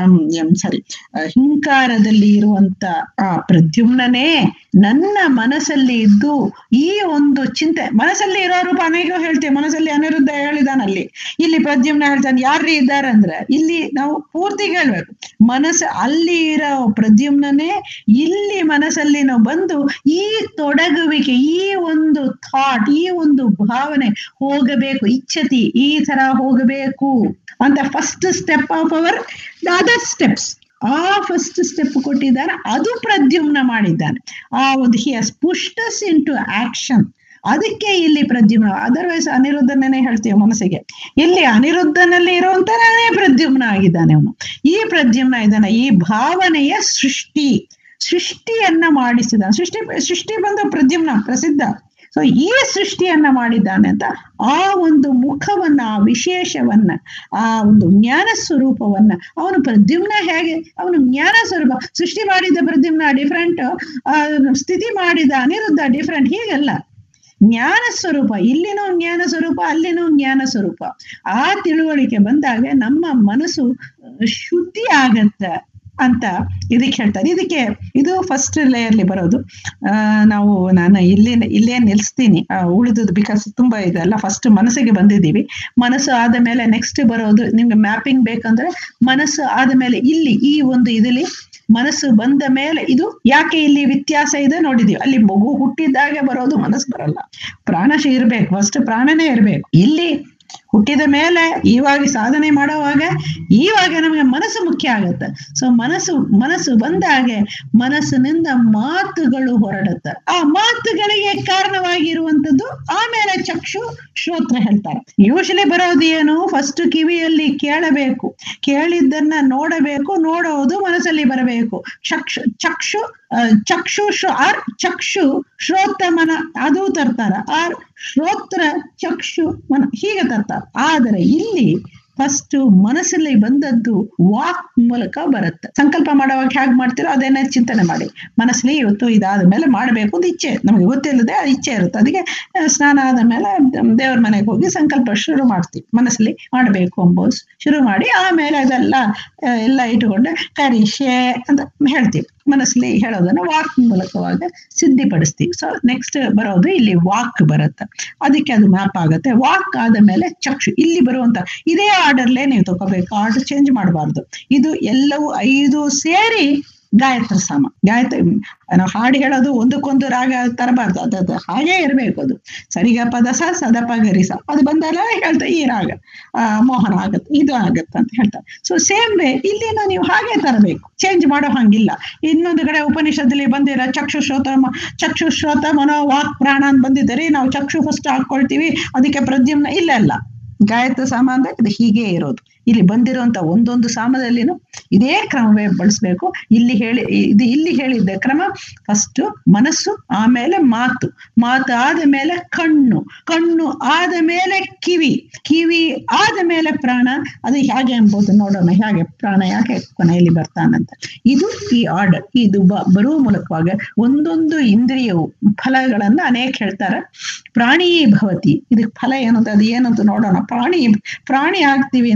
ಸಾರಿ ಹಿಂಕಾರದಲ್ಲಿ ಇರುವಂತ ಆ ಪ್ರದ್ಯುಮ್ನೇ ನನ್ನ ಮನಸ್ಸಲ್ಲಿ ಇದ್ದು ಈ ಒಂದು ಚಿಂತೆ ಮನಸ್ಸಲ್ಲಿ ಇರೋ ರೂಪ ಅನೇಕ ಹೇಳ್ತೇವೆ ಮನಸ್ಸಲ್ಲಿ ಅನಿರುದ್ಧ ಹೇಳಿದಾನಲ್ಲಿ ಇಲ್ಲಿ ಪ್ರದ್ಯುಮ್ನ ಹೇಳ್ತಾನೆ ಯಾರ್ರೀ ಇದ್ದಾರೆ ಅಂದ್ರೆ ಇಲ್ಲಿ ನಾವು ಪೂರ್ತಿ ಹೇಳ್ಬೇಕು ಮನಸ್ಸು ಅಲ್ಲಿ ಇರೋ ಪ್ರದ್ಯುಮ್ನೇ ಇಲ್ಲಿ ಮನಸ್ಸಲ್ಲಿ ನಾವು ಬಂದು ಈ ತೊಡಗುವಿಕೆ ಈ ಒಂದು ಥಾಟ್ ಈ ಒಂದು ಭಾವನೆ ಹೋಗಬೇಕು ಇಚ್ಛತಿ ಈ ತರ ಹೋಗಬೇಕು ಅಂತ first step of our other steps ಆ ಫಸ್ಟ್ ಸ್ಟೆಪ್ ಕೊಟ್ಟಿದ್ದಾನೆ ಅದು ಪ್ರದ್ಯುಮ್ನ ಮಾಡಿದ್ದಾನೆ ಆ ಒಂದು ಹಿ ಹಸ್ ಪುಷ್ಟಸ್ ಇನ್ ಟು ಆಕ್ಷನ್ ಅದಕ್ಕೆ ಇಲ್ಲಿ ಪ್ರದ್ಯುಮ್ನ ಅದರ್ವೈಸ್ ಅನಿರುದ್ಧನೇ ಹೇಳ್ತೀವಿ ಮನಸ್ಸಿಗೆ ಇಲ್ಲಿ ಅನಿರುದ್ಧನಲ್ಲಿ ಇರುವಂತನೇ ಪ್ರದ್ಯುಮ್ನ ಆಗಿದ್ದಾನೆ ಅವನು ಈ ಪ್ರದ್ಯುಮ್ನ ಇದ್ದಾನೆ ಈ ಭಾವನೆಯ ಸೃಷ್ಟಿ ಸೃಷ್ಟಿಯನ್ನ ಮಾಡಿಸಿದ ಸೃಷ್ಟಿ ಸೃಷ್ಟಿ ಬಂದು ಪ್ರದ್ಯುಮ್ನ ಪ್ರಸಿದ್ಧ ಸೊ ಈ ಸೃಷ್ಟಿಯನ್ನ ಮಾಡಿದ್ದಾನೆ ಅಂತ ಆ ಒಂದು ಮುಖವನ್ನ ಆ ವಿಶೇಷವನ್ನ ಆ ಒಂದು ಜ್ಞಾನ ಸ್ವರೂಪವನ್ನ ಅವನು ಪ್ರದ್ಯುಮ್ನ ಹೇಗೆ ಅವನು ಜ್ಞಾನ ಸ್ವರೂಪ ಸೃಷ್ಟಿ ಮಾಡಿದ ಪ್ರದ್ಯುಮ್ನ ಡಿಫ್ರೆಂಟ್ ಸ್ಥಿತಿ ಮಾಡಿದ ಅನಿರುದ್ಧ ಡಿಫ್ರೆಂಟ್ ಹೀಗಲ್ಲ ಜ್ಞಾನ ಸ್ವರೂಪ ಇಲ್ಲಿನೂ ಜ್ಞಾನ ಸ್ವರೂಪ ಅಲ್ಲಿನೂ ಜ್ಞಾನ ಸ್ವರೂಪ ಆ ತಿಳುವಳಿಕೆ ಬಂದಾಗ ನಮ್ಮ ಮನಸ್ಸು ಶುದ್ಧಿ ಆಗತ್ತ ಅಂತ ಇದಕ್ಕೆ ಹೇಳ್ತಾರೆ ಇದಕ್ಕೆ ಇದು ಫಸ್ಟ್ ಲೇಯರ್ಲಿ ಬರೋದು ಆ ನಾವು ನಾನು ಇಲ್ಲಿ ಇಲ್ಲೇ ನಿಲ್ಸ್ತೀನಿ ಉಳಿದದ್ದು ಬಿಕಾಸ್ ತುಂಬಾ ಇದೆ ಅಲ್ಲ ಫಸ್ಟ್ ಮನಸ್ಸಿಗೆ ಬಂದಿದ್ದೀವಿ ಮನಸ್ಸು ಆದ ಮೇಲೆ ನೆಕ್ಸ್ಟ್ ಬರೋದು ನಿಮ್ಗೆ ಮ್ಯಾಪಿಂಗ್ ಬೇಕಂದ್ರೆ ಮನಸ್ಸು ಆದ ಮೇಲೆ ಇಲ್ಲಿ ಈ ಒಂದು ಇದರಲ್ಲಿ ಮನಸ್ಸು ಬಂದ ಮೇಲೆ ಇದು ಯಾಕೆ ಇಲ್ಲಿ ವ್ಯತ್ಯಾಸ ಇದೆ ನೋಡಿದೀವಿ ಅಲ್ಲಿ ಮಗು ಹುಟ್ಟಿದಾಗ ಬರೋದು ಮನಸ್ಸು ಬರಲ್ಲ ಪ್ರಾಣಶ ಇರ್ಬೇಕು ಫಸ್ಟ್ ಪ್ರಾಣನೇ ಇರ್ಬೇಕು ಇಲ್ಲಿ ಹುಟ್ಟಿದ ಮೇಲೆ ಇವಾಗ ಸಾಧನೆ ಮಾಡೋವಾಗ ಇವಾಗ ನಮಗೆ ಮನಸ್ಸು ಮುಖ್ಯ ಆಗತ್ತೆ ಸೊ ಮನಸ್ಸು ಮನಸ್ಸು ಬಂದಾಗೆ ಮನಸ್ಸಿನಿಂದ ಮಾತುಗಳು ಹೊರಡುತ್ತೆ ಆ ಮಾತುಗಳಿಗೆ ಕಾರಣವಾಗಿರುವಂತದ್ದು ಆಮೇಲೆ ಚಕ್ಷು ಶ್ರೋತ್ರ ಹೇಳ್ತಾರೆ ಯೂಶಲಿ ಬರೋದು ಏನು ಫಸ್ಟ್ ಕಿವಿಯಲ್ಲಿ ಕೇಳಬೇಕು ಕೇಳಿದ್ದನ್ನ ನೋಡಬೇಕು ನೋಡೋದು ಮನಸ್ಸಲ್ಲಿ ಬರಬೇಕು ಚಕ್ಷು ಚಕ್ಷು ಚಕ್ಷು ಆರ್ ಚಕ್ಷು ಶ್ರೋತ್ರ ಮನ ಅದು ತರ್ತಾರ ಆರ್ ಶ್ರೋತ್ರ ಚಕ್ಷು ಮನ ಹೀಗೆ ತರ್ತಾರ ಆದರೆ ಇಲ್ಲಿ ಫಸ್ಟ್ ಮನಸ್ಸಲ್ಲಿ ಬಂದದ್ದು ವಾಕ್ ಮೂಲಕ ಬರುತ್ತೆ ಸಂಕಲ್ಪ ಮಾಡುವಾಗ ಹೇಗೆ ಮಾಡ್ತೀರೋ ಅದೇನೇ ಚಿಂತನೆ ಮಾಡಿ ಮನಸ್ಸಲ್ಲಿ ಇವತ್ತು ಇದಾದ ಮೇಲೆ ಮಾಡಬೇಕು ಅಂತ ಇಚ್ಛೆ ನಮಗೆ ಗೊತ್ತಿಲ್ಲದೆ ಆ ಇಚ್ಛೆ ಇರುತ್ತೆ ಅದಕ್ಕೆ ಸ್ನಾನ ಆದ ಮೇಲೆ ದೇವ್ರ ಮನೆಗೆ ಹೋಗಿ ಸಂಕಲ್ಪ ಶುರು ಮಾಡ್ತೀವಿ ಮನಸ್ಸಲ್ಲಿ ಮಾಡಬೇಕು ಎಂಬುದು ಶುರು ಮಾಡಿ ಆಮೇಲೆ ಅದೆಲ್ಲ ಎಲ್ಲ ಇಟ್ಟುಕೊಂಡು ಕರಿಷೆ ಅಂತ ಹೇಳ್ತೀವಿ ಮನಸ್ಸಲ್ಲಿ ಹೇಳೋದನ್ನ ವಾಕ್ ಮೂಲಕವಾಗ ಸಿದ್ಧಿಪಡಿಸ್ತೀವಿ ಸೊ ನೆಕ್ಸ್ಟ್ ಬರೋದು ಇಲ್ಲಿ ವಾಕ್ ಬರುತ್ತೆ ಅದಕ್ಕೆ ಅದು ಮ್ಯಾಪ್ ಆಗುತ್ತೆ ವಾಕ್ ಆದ ಮೇಲೆ ಚಕ್ಷು ಇಲ್ಲಿ ಬರುವಂತ ಇದೇ ಆರ್ಡರ್ಲೇ ನೀವು ತಗೋಬೇಕು ಆರ್ಡರ್ ಚೇಂಜ್ ಮಾಡಬಾರ್ದು ಇದು ಎಲ್ಲವೂ ಐದು ಸೇರಿ ಗಾಯತ್ರ ಸಾಮ ಗಾಯತ್ರ ನಾವು ಹಾಡು ಹೇಳೋದು ಒಂದಕ್ಕೊಂದು ರಾಗ ತರಬಾರ್ದು ಅದು ಹಾಗೇ ಇರಬೇಕು ಅದು ಸರಿಗ ಪದಸ ಸದಪ ಗರಿಸ ಅದು ಬಂದಲ್ಲ ಹೇಳ್ತಾ ಈ ರಾಗ ಆ ಮೋಹನ ಆಗತ್ತೆ ಇದು ಆಗತ್ತೆ ಅಂತ ಹೇಳ್ತಾರೆ ಸೊ ಸೇಮ್ ವೇ ಇಲ್ಲಿನ ನೀವು ಹಾಗೆ ತರಬೇಕು ಚೇಂಜ್ ಮಾಡೋ ಹಂಗಿಲ್ಲ ಇನ್ನೊಂದು ಕಡೆ ಉಪನಿಷತ್ತಲ್ಲಿ ಬಂದಿರ ಚಕ್ಷು ಶ್ರೋತ ಚಕ್ಷು ಶ್ರೋತ ಮನೋ ವಾಕ್ ಪ್ರಾಣ ಅಂತ ಬಂದಿದ್ದಾರೆ ನಾವು ಚಕ್ಷು ಫಸ್ಟ್ ಹಾಕೊಳ್ತೀವಿ ಅದಕ್ಕೆ ಪ್ರದ್ಯುಮ್ನ ಇಲ್ಲ ಅಲ್ಲ ಗಾಯತ್ರ ಸಾಮ ಅಂದ್ರೆ ಇದು ಹೀಗೆ ಇರೋದು ಇಲ್ಲಿ ಬಂದಿರುವಂತ ಒಂದೊಂದು ಸಾಮದಲ್ಲಿನೂ ಇದೇ ಕ್ರಮವೇ ಬಳಸ್ಬೇಕು ಇಲ್ಲಿ ಹೇಳಿ ಇದು ಇಲ್ಲಿ ಹೇಳಿದ್ದ ಕ್ರಮ ಫಸ್ಟ್ ಮನಸ್ಸು ಆಮೇಲೆ ಮಾತು ಮಾತು ಆದ ಮೇಲೆ ಕಣ್ಣು ಕಣ್ಣು ಆದ ಮೇಲೆ ಕಿವಿ ಕಿವಿ ಆದ ಮೇಲೆ ಪ್ರಾಣ ಅದು ಹೇಗೆ ಎಂಬುದು ನೋಡೋಣ ಹೇಗೆ ಪ್ರಾಣ ಯಾಕೆ ಕೊನೆಯಲ್ಲಿ ಬರ್ತಾನಂತ ಇದು ಈ ಆರ್ಡರ್ ಇದು ಬ ಬರುವ ಮೂಲಕವಾಗ ಒಂದೊಂದು ಇಂದ್ರಿಯವು ಫಲಗಳನ್ನ ಅನೇಕ ಹೇಳ್ತಾರೆ ಪ್ರಾಣಿ ಭವತಿ ಇದಕ್ಕೆ ಫಲ ಏನು ಅಂತ ಅದು ಏನು ಅಂತ ನೋಡೋಣ ಪ್ರಾಣಿ ಪ್ರಾಣಿ ಆಗ್ತೀವಿ ಅಂತ ಹೇಳ್ತಾರೆ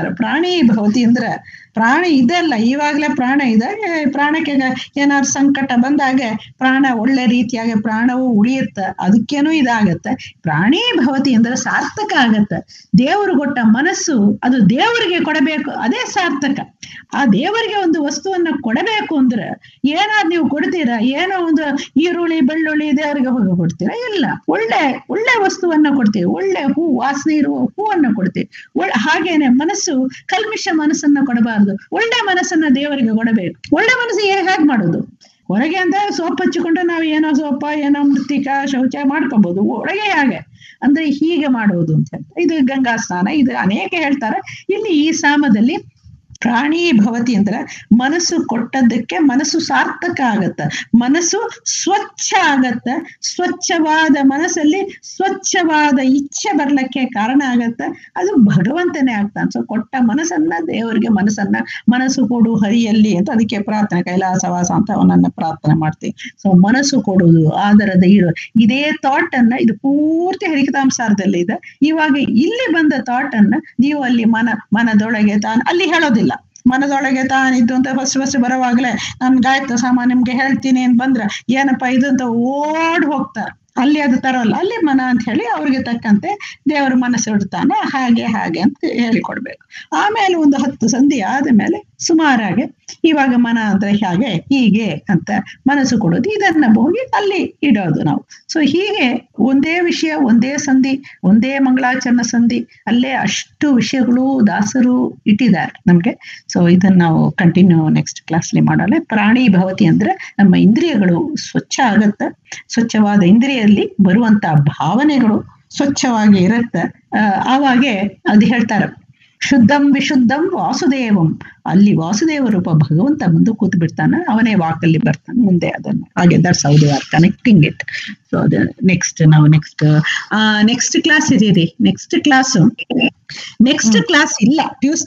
ಹೇಳ್ತಾರೆ ಪ್ರಾಣಿ ಭವತಿ ಅಂದ್ರೆ ಪ್ರಾಣ ಇದೆಲ್ಲ ಇವಾಗಲೇ ಪ್ರಾಣ ಇದೆ ಏ, ಪ್ರಾಣಕ್ಕೆ ಏನಾದ್ರು ಸಂಕಟ ಬಂದಾಗ ಪ್ರಾಣ ಒಳ್ಳೆ ರೀತಿಯಾಗಿ ಪ್ರಾಣವು ಉಳಿಯುತ್ತೆ ಅದಕ್ಕೇನು ಇದಾಗತ್ತೆ ಪ್ರಾಣಿ ಭವತಿ ಅಂದ್ರೆ ಸಾರ್ಥಕ ಆಗತ್ತೆ ದೇವರು ಕೊಟ್ಟ ಮನಸ್ಸು ಅದು ದೇವರಿಗೆ ಕೊಡಬೇಕು ಅದೇ ಸಾರ್ಥಕ ಆ ದೇವರಿಗೆ ಒಂದು ವಸ್ತುವನ್ನ ಕೊಡಬೇಕು ಅಂದ್ರೆ ಏನಾದ್ ನೀವು ಕೊಡ್ತೀರಾ ಏನೋ ಒಂದು ಈರುಳ್ಳಿ ಬೆಳ್ಳುಳ್ಳಿ ದೇವರಿಗೆ ಹೋಗಿ ಕೊಡ್ತೀರಾ ಇಲ್ಲ ಒಳ್ಳೆ ಒಳ್ಳೆ ವಸ್ತುವನ್ನ ಕೊಡ್ತೀವಿ ಒಳ್ಳೆ ಹೂ ವಾಸನೆ ಇರುವ ಹೂವನ್ನ ಕೊಡ್ತೀವಿ ಒಳ್ಳೆ ಹಾಗೇನೆ ಮನಸ್ಸು ಕಲ್ಮಿಷ ಮನಸ್ಸನ್ನ ಕೊಡಬಾರ್ದು ಒಳ್ಳೆ ಮನಸ್ಸನ್ನ ದೇವರಿಗೆ ಕೊಡಬೇಕು ಒಳ್ಳೆ ಮನಸ್ಸು ಹೇಗೆ ಮಾಡೋದು ಹೊರಗೆ ಅಂತ ಸೋಪ್ ಹಚ್ಚಿಕೊಂಡು ನಾವು ಏನೋ ಸೋಪ ಏನೋ ಮೃತ್ತಿಕ ಶೌಚ ಮಾಡ್ಕೋಬಹುದು ಒಳಗೆ ಹಾಗೆ ಅಂದ್ರೆ ಹೀಗೆ ಮಾಡುವುದು ಅಂತ ಹೇಳ್ತಾರೆ ಇದು ಗಂಗಾ ಸ್ನಾನ ಇದು ಅನೇಕ ಹೇಳ್ತಾರೆ ಇಲ್ಲಿ ಈ ಸಾಮದಲ್ಲಿ ಪ್ರಾಣಿ ಭವತಿ ಅಂದ್ರೆ ಮನಸ್ಸು ಕೊಟ್ಟದ್ದಕ್ಕೆ ಮನಸ್ಸು ಸಾರ್ಥಕ ಆಗತ್ತ ಮನಸ್ಸು ಸ್ವಚ್ಛ ಆಗತ್ತ ಸ್ವಚ್ಛವಾದ ಮನಸ್ಸಲ್ಲಿ ಸ್ವಚ್ಛವಾದ ಇಚ್ಛೆ ಬರ್ಲಿಕ್ಕೆ ಕಾರಣ ಆಗತ್ತ ಅದು ಭಗವಂತನೇ ಆಗ್ತಾನೆ ಸೊ ಕೊಟ್ಟ ಮನಸ್ಸನ್ನ ದೇವರಿಗೆ ಮನಸ್ಸನ್ನ ಮನಸ್ಸು ಕೊಡು ಹರಿಯಲ್ಲಿ ಅಂತ ಅದಕ್ಕೆ ಪ್ರಾರ್ಥನೆ ಕೈಲಾಸವಾಸ ಅಂತ ಅವನನ್ನ ಪ್ರಾರ್ಥನೆ ಮಾಡ್ತೀವಿ ಸೊ ಮನಸ್ಸು ಕೊಡುವುದು ಆದರದ ಇರು ಇದೇ ಥಾಟ್ ಅನ್ನ ಇದು ಪೂರ್ತಿ ಹರಿಕತಾಂಸಾರದಲ್ಲಿ ಇದೆ ಇವಾಗ ಇಲ್ಲಿ ಬಂದ ಥಾಟ್ ಅನ್ನ ನೀವು ಅಲ್ಲಿ ಮನ ಮನದೊಳಗೆ ತಾನು ಅಲ್ಲಿ ಹೇಳೋದಿಲ್ಲ ಮನದೊಳಗೆ ತಾನಿದ್ದು ಅಂತ ಫಸ್ಟ್ ಫಸ್ಟ್ ಬರುವಾಗಲೇ ನಾನು ಗಾಯತ್ರಿ ಸಾಮಾನ್ಯ ನಿಮ್ಗೆ ಹೇಳ್ತೀನಿ ಅಂತ ಬಂದ್ರೆ ಏನಪ್ಪಾ ಇದು ಅಂತ ಓಡ್ ಹೋಗ್ತಾರೆ ಅಲ್ಲಿ ಅದು ತರೋಲ್ಲ ಅಲ್ಲಿ ಮನ ಅಂತ ಹೇಳಿ ಅವ್ರಿಗೆ ತಕ್ಕಂತೆ ದೇವರು ಮನಸ್ಸು ಇಡ್ತಾನೆ ಹಾಗೆ ಹಾಗೆ ಅಂತ ಹೇಳಿಕೊಡ್ಬೇಕು ಆಮೇಲೆ ಒಂದು ಹತ್ತು ಸಂಧಿ ಆದ ಮೇಲೆ ಸುಮಾರಾಗಿ ಇವಾಗ ಮನ ಅಂದ್ರೆ ಹಾಗೆ ಹೀಗೆ ಅಂತ ಮನಸ್ಸು ಕೊಡೋದು ಇದನ್ನ ಹೋಗಿ ಅಲ್ಲಿ ಇಡೋದು ನಾವು ಸೊ ಹೀಗೆ ಒಂದೇ ವಿಷಯ ಒಂದೇ ಸಂಧಿ ಒಂದೇ ಮಂಗಳಾಚರಣ ಸಂಧಿ ಅಲ್ಲೇ ಅಷ್ಟು ವಿಷಯಗಳು ದಾಸರು ಇಟ್ಟಿದ್ದಾರೆ ನಮ್ಗೆ ಸೊ ಇದನ್ನ ನಾವು ಕಂಟಿನ್ಯೂ ನೆಕ್ಸ್ಟ್ ಕ್ಲಾಸ್ಲಿ ಮಾಡೋಣ ಪ್ರಾಣಿ ಭವತಿ ಅಂದ್ರೆ ನಮ್ಮ ಇಂದ್ರಿಯಗಳು ಸ್ವಚ್ಛ ಆಗತ್ತೆ ಸ್ವಚ್ಛವಾದ ಇಂದ್ರಿಯಲ್ಲಿ ಬರುವಂತ ಭಾವನೆಗಳು ಸ್ವಚ್ಛವಾಗಿ ಇರುತ್ತೆ ಆ, ಆವಾಗೆ ಅದು ಹೇಳ್ತಾರೆ ಶುದ್ಧಂ ವಿಶುದ್ಧಂ ವಾಸುದೇವಂ ಅಲ್ಲಿ ವಾಸುದೇವ ರೂಪ ಭಗವಂತ ಮುಂದೆ ಕೂತು ಬಿಡ್ತಾನೆ ಅವನೇ ವಾಕಲ್ಲಿ ಬರ್ತಾನೆ ಮುಂದೆ ಅದನ್ನು ಹಾಗೆ that's how they are connecting it so ಅದು ನೆಕ್ಸ್ಟ್ ನಾವು ನೆಕ್ಸ್ಟ್ ನೆಕ್ಸ್ಟ್ ಕ್ಲಾಸ್ ಇದೀರಿ ನೆಕ್ಸ್ಟ್ ಕ್ಲಾಸ್ ನೆಕ್ಸ್ಟ್ ಕ್ಲಾಸ್ ಇಲ್ಲ ಟ್ಯೂಸ್ಡೇ